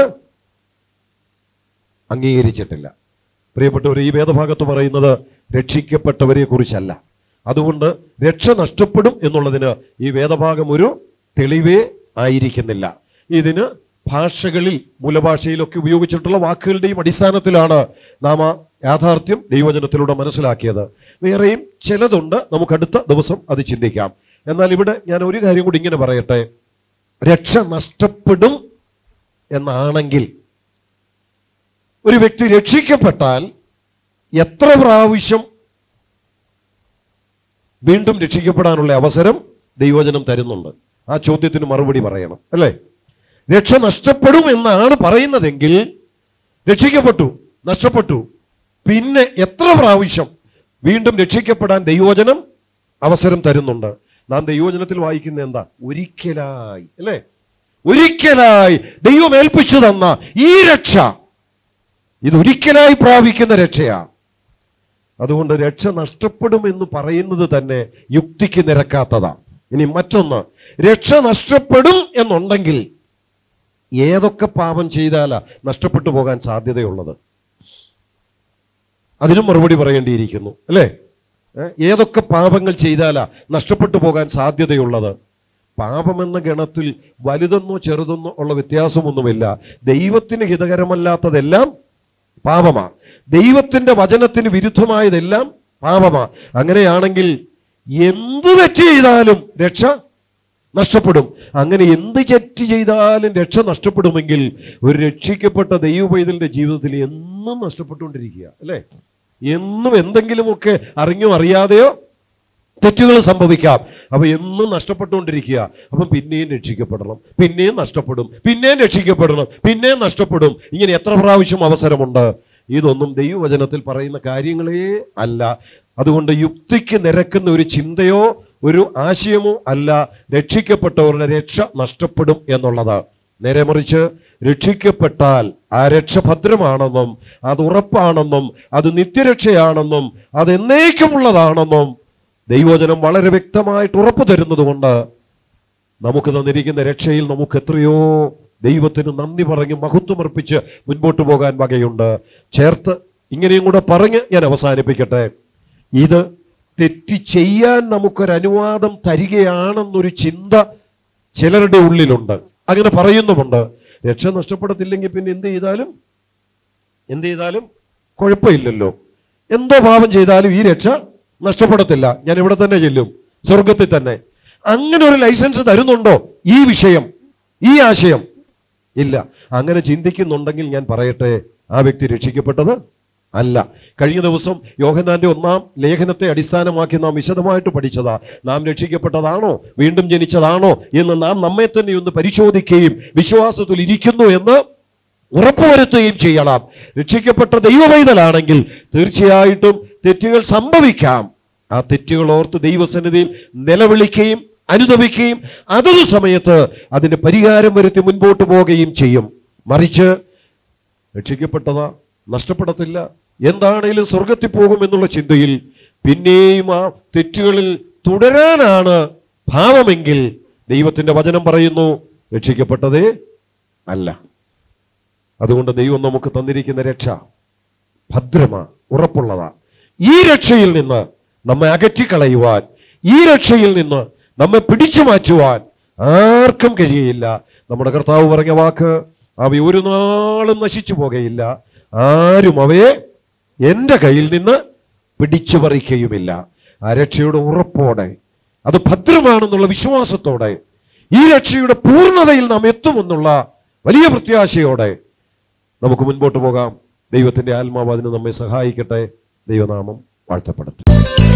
അംഗീകരിച്ചിട്ടില്ല പ്രിയപ്പെട്ടവർ ഈ വേദഭാഗത്ത് പറയുന്നത് രക്ഷിക്കപ്പെട്ടവരെ കുറിച്ചല്ല അതുകൊണ്ട് രക്ഷ നഷ്ടപ്പെടും എന്നുള്ളതിന് ഈ വേദഭാഗം ഒരു തെളിവേ ആയിരിക്കുന്നില്ല ഇതിന് ഭാഷകളിൽ മൂലഭാഷയിലൊക്കെ ഉപയോഗിച്ചിട്ടുള്ള വാക്കുകളുടെയും അടിസ്ഥാനത്തിലാണ് നാം ആ യാഥാർത്ഥ്യം ദൈവജനത്തിലൂടെ മനസ്സിലാക്കിയത് വേറെയും ചിലതുണ്ട് നമുക്ക് അടുത്ത ദിവസം അത് ചിന്തിക്കാം എന്നാൽ ഇവിടെ ഞാൻ ഒരു കാര്യം കൂടി ഇങ്ങനെ പറയട്ടെ രക്ഷ നഷ്ടപ്പെടും എന്നാണെങ്കിൽ ഒരു വ്യക്തി രക്ഷിക്കപ്പെട്ടാൽ എത്ര പ്രാവശ്യം വീണ്ടും രക്ഷിക്കപ്പെടാനുള്ള അവസരം ദൈവജനം തരുന്നുണ്ട് ആ ചോദ്യത്തിന് മറുപടി പറയണം അല്ലേ രക്ഷ നഷ്ടപ്പെടും എന്നാണ് പറയുന്നതെങ്കിൽ രക്ഷിക്കപ്പെട്ടു നഷ്ടപ്പെട്ടു പിന്നെ എത്ര പ്രാവശ്യം വീണ്ടും രക്ഷിക്കപ്പെടാൻ ദൈവജനം അവസരം തരുന്നുണ്ട് നാം ദൈവജനത്തിൽ വായിക്കുന്ന എന്താ ഒരിക്കലായി അല്ലേ ഒരിക്കലായി ദൈവം ഏൽപ്പിച്ചു തന്ന ഈ രക്ഷ ഇത് ഒരിക്കലായി പ്രാപിക്കുന്ന രക്ഷയാണ് അതുകൊണ്ട് രക്ഷ നഷ്ടപ്പെടുമെന്ന് പറയുന്നത് തന്നെ യുക്തിക്ക് നിരക്കാത്തതാണ് ഇനി മറ്റൊന്ന് രക്ഷ നഷ്ടപ്പെടും എന്നുണ്ടെങ്കിൽ ഏതൊക്കെ പാപം ചെയ്താലാ നഷ്ടപ്പെട്ടു പോകാൻ സാധ്യതയുള്ളത് അതിനും മറുപടി പറയേണ്ടിയിരിക്കുന്നു അല്ലേ ഏ? ഏതൊക്കെ പാപങ്ങൾ ചെയ്താലാ നഷ്ടപ്പെട്ടു പോകാൻ സാധ്യതയുള്ളത് പാപമെന്ന ഗണത്തിൽ വലുതെന്നോ ചെറുതെന്നോ ഉള്ള വ്യത്യാസമൊന്നുമില്ല ദൈവത്തിന് ഹിതകരമല്ലാത്തതെല്ലാം പാപമാ ദൈവത്തിന്റെ വചനത്തിന് വിരുദ്ധമായതെല്ലാം പാപമാ അങ്ങനെയാണെങ്കിൽ എന്ത് തെറ്റ് ചെയ്താലും രക്ഷ നഷ്ടപ്പെടും അങ്ങനെ എന്ത് തെറ്റ് ചെയ്താലും രക്ഷ നഷ്ടപ്പെടുമെങ്കിൽ ഒരു രക്ഷിക്കപ്പെട്ട ദൈവ പൈതലിന്റെ ജീവിതത്തിൽ എന്നും നഷ്ടപ്പെട്ടുകൊണ്ടിരിക്കുക അല്ലേ എന്നും എന്തെങ്കിലുമൊക്കെ അറിഞ്ഞോ അറിയാതെയോ തെറ്റുകൾ സംഭവിക്കാം അപ്പൊ എന്നും നഷ്ടപ്പെട്ടുകൊണ്ടിരിക്കുക അപ്പൊ പിന്നെയും രക്ഷിക്കപ്പെടണം പിന്നെയും നഷ്ടപ്പെടും പിന്നെയും രക്ഷിക്കപ്പെടണം പിന്നെയും നഷ്ടപ്പെടും ഇങ്ങനെ എത്ര പ്രാവശ്യം അവസരമുണ്ട് ഇതൊന്നും ദൈവവചനത്തിൽ പറയുന്ന കാര്യങ്ങളേ അല്ല അതുകൊണ്ട് യുക്തിക്ക് നിരക്കുന്ന ഒരു ചിന്തയോ ഒരു ആശയമോ അല്ല രക്ഷിക്കപ്പെട്ടവരുടെ രക്ഷ നഷ്ടപ്പെടും എന്നുള്ളത് നേരെ മറിച്ച് രക്ഷിക്കപ്പെട്ടാൽ ആ രക്ഷ ഭദ്രമാണെന്നും അത് ഉറപ്പാണെന്നും അത് നിത്യരക്ഷയാണെന്നും അത് എന്നേക്കുമുള്ളതാണെന്നും ദൈവവചനം വളരെ വ്യക്തമായിട്ട് ഉറപ്പു തരുന്നതുകൊണ്ട് നമുക്ക് തന്നിരിക്കുന്ന രക്ഷയിൽ നമുക്ക് എത്രയോ ദൈവത്തിന് നന്ദി പറഞ്ഞ് മഹത്വമർപ്പിച്ച് മുൻപോട്ട് പോകാൻ വകയുണ്ട് ചേർത്ത് ഇങ്ങനെയും കൂടെ പറഞ്ഞ് ഞാൻ അവസാനിപ്പിക്കട്ടെ ഇത് തെറ്റ് ചെയ്യാൻ നമുക്കൊരു അനുവാദം തരികയാണെന്നൊരു ചിന്ത ചിലരുടെ ഉള്ളിലുണ്ട് അങ്ങനെ പറയുന്നുമുണ്ട് രക്ഷ നഷ്ടപ്പെടത്തില്ലെങ്കിൽ പിന്നെ എന്ത് ചെയ്താലും എന്ത് ചെയ്താലും കുഴപ്പമില്ലല്ലോ എന്തോ പാപം ചെയ്താലും ഈ രക്ഷ നഷ്ടപ്പെടത്തില്ല ഞാൻ ഇവിടെ തന്നെ ചെല്ലും സ്വർഗത്തിൽ തന്നെ അങ്ങനെ ഒരു ലൈസൻസ് തരുന്നുണ്ടോ ഈ വിഷയം ഈ ആശയം ഇല്ല അങ്ങനെ ചിന്തിക്കുന്നുണ്ടെങ്കിൽ ഞാൻ പറയട്ടെ ആ വ്യക്തി രക്ഷിക്കപ്പെട്ടത് അല്ല കഴിഞ്ഞ ദിവസം യോഹന്നാന്റെ ഒന്നാം ലേഖനത്തെ അടിസ്ഥാനമാക്കി നാം വിശദമായിട്ട് പഠിച്ചതാ നാം രക്ഷിക്കപ്പെട്ടതാണോ വീണ്ടും ജനിച്ചതാണോ എന്ന് നാം നമ്മെ തന്നെ ഒന്ന് പരിശോധിക്കുകയും വിശ്വാസത്തിൽ ഇരിക്കുന്നു എന്ന് ഉറപ്പുവരുത്തുകയും ചെയ്യണം രക്ഷിക്കപ്പെട്ട ദൈവവൈതലാണെങ്കിൽ തീർച്ചയായിട്ടും തെറ്റുകൾ സംഭവിക്കാം ആ തെറ്റുകൾ ഓർത്ത് ദൈവസന്നിധിയിൽ നിലവിളിക്കുകയും അനുദപിക്കുകയും അതത് സമയത്ത് അതിന്റെ പരിഹാരം വരുത്തി മുൻപോട്ട് പോവുകയും ചെയ്യും മറിച്ച് രക്ഷിക്കപ്പെട്ടതാ നഷ്ടപ്പെടത്തില്ല എന്താണേലും സ്വർഗത്തിൽ പോകുമെന്നുള്ള ചിന്തയിൽ പിന്നെയും ആ തെറ്റുകളിൽ തുടരാനാണ് ഭാവമെങ്കിൽ ദൈവത്തിന്റെ വചനം പറയുന്നു രക്ഷിക്കപ്പെട്ടതേ അല്ല അതുകൊണ്ട് ദൈവം നമുക്ക് തന്നിരിക്കുന്ന രക്ഷ ഭദ്രമാ ഉറപ്പുള്ളതാ ഈ രക്ഷയിൽ നിന്ന് നമ്മെ അകറ്റിക്കളയുവാൻ ഈ രക്ഷയിൽ നിന്ന് നമ്മെ പിടിച്ചു മാറ്റുവാൻ ആർക്കും കഴിയയില്ല നമ്മുടെ കർത്താവ് പറഞ്ഞ വാക്ക് അവ ഒരു നാളും നശിച്ചു പോകുകയില്ല ആരും അവയെ എൻ്റെ കയ്യിൽ നിന്ന് പിടിച്ചു പറിക്കുകയുമില്ല ആ രക്ഷയുടെ ഉറപ്പോടെ അത് ഭദ്രമാണെന്നുള്ള വിശ്വാസത്തോടെ ഈ രക്ഷയുടെ പൂർണ്ണതയിൽ നാം എത്തുമെന്നുള്ള വലിയ പ്രത്യാശയോടെ നമുക്ക് മുൻപോട്ട് പോകാം ദൈവത്തിന്റെ ആത്മാവ് അതിന് നമ്മെ സഹായിക്കട്ടെ ദൈവനാമം വാഴ്ത്തപ്പെടട്ടെ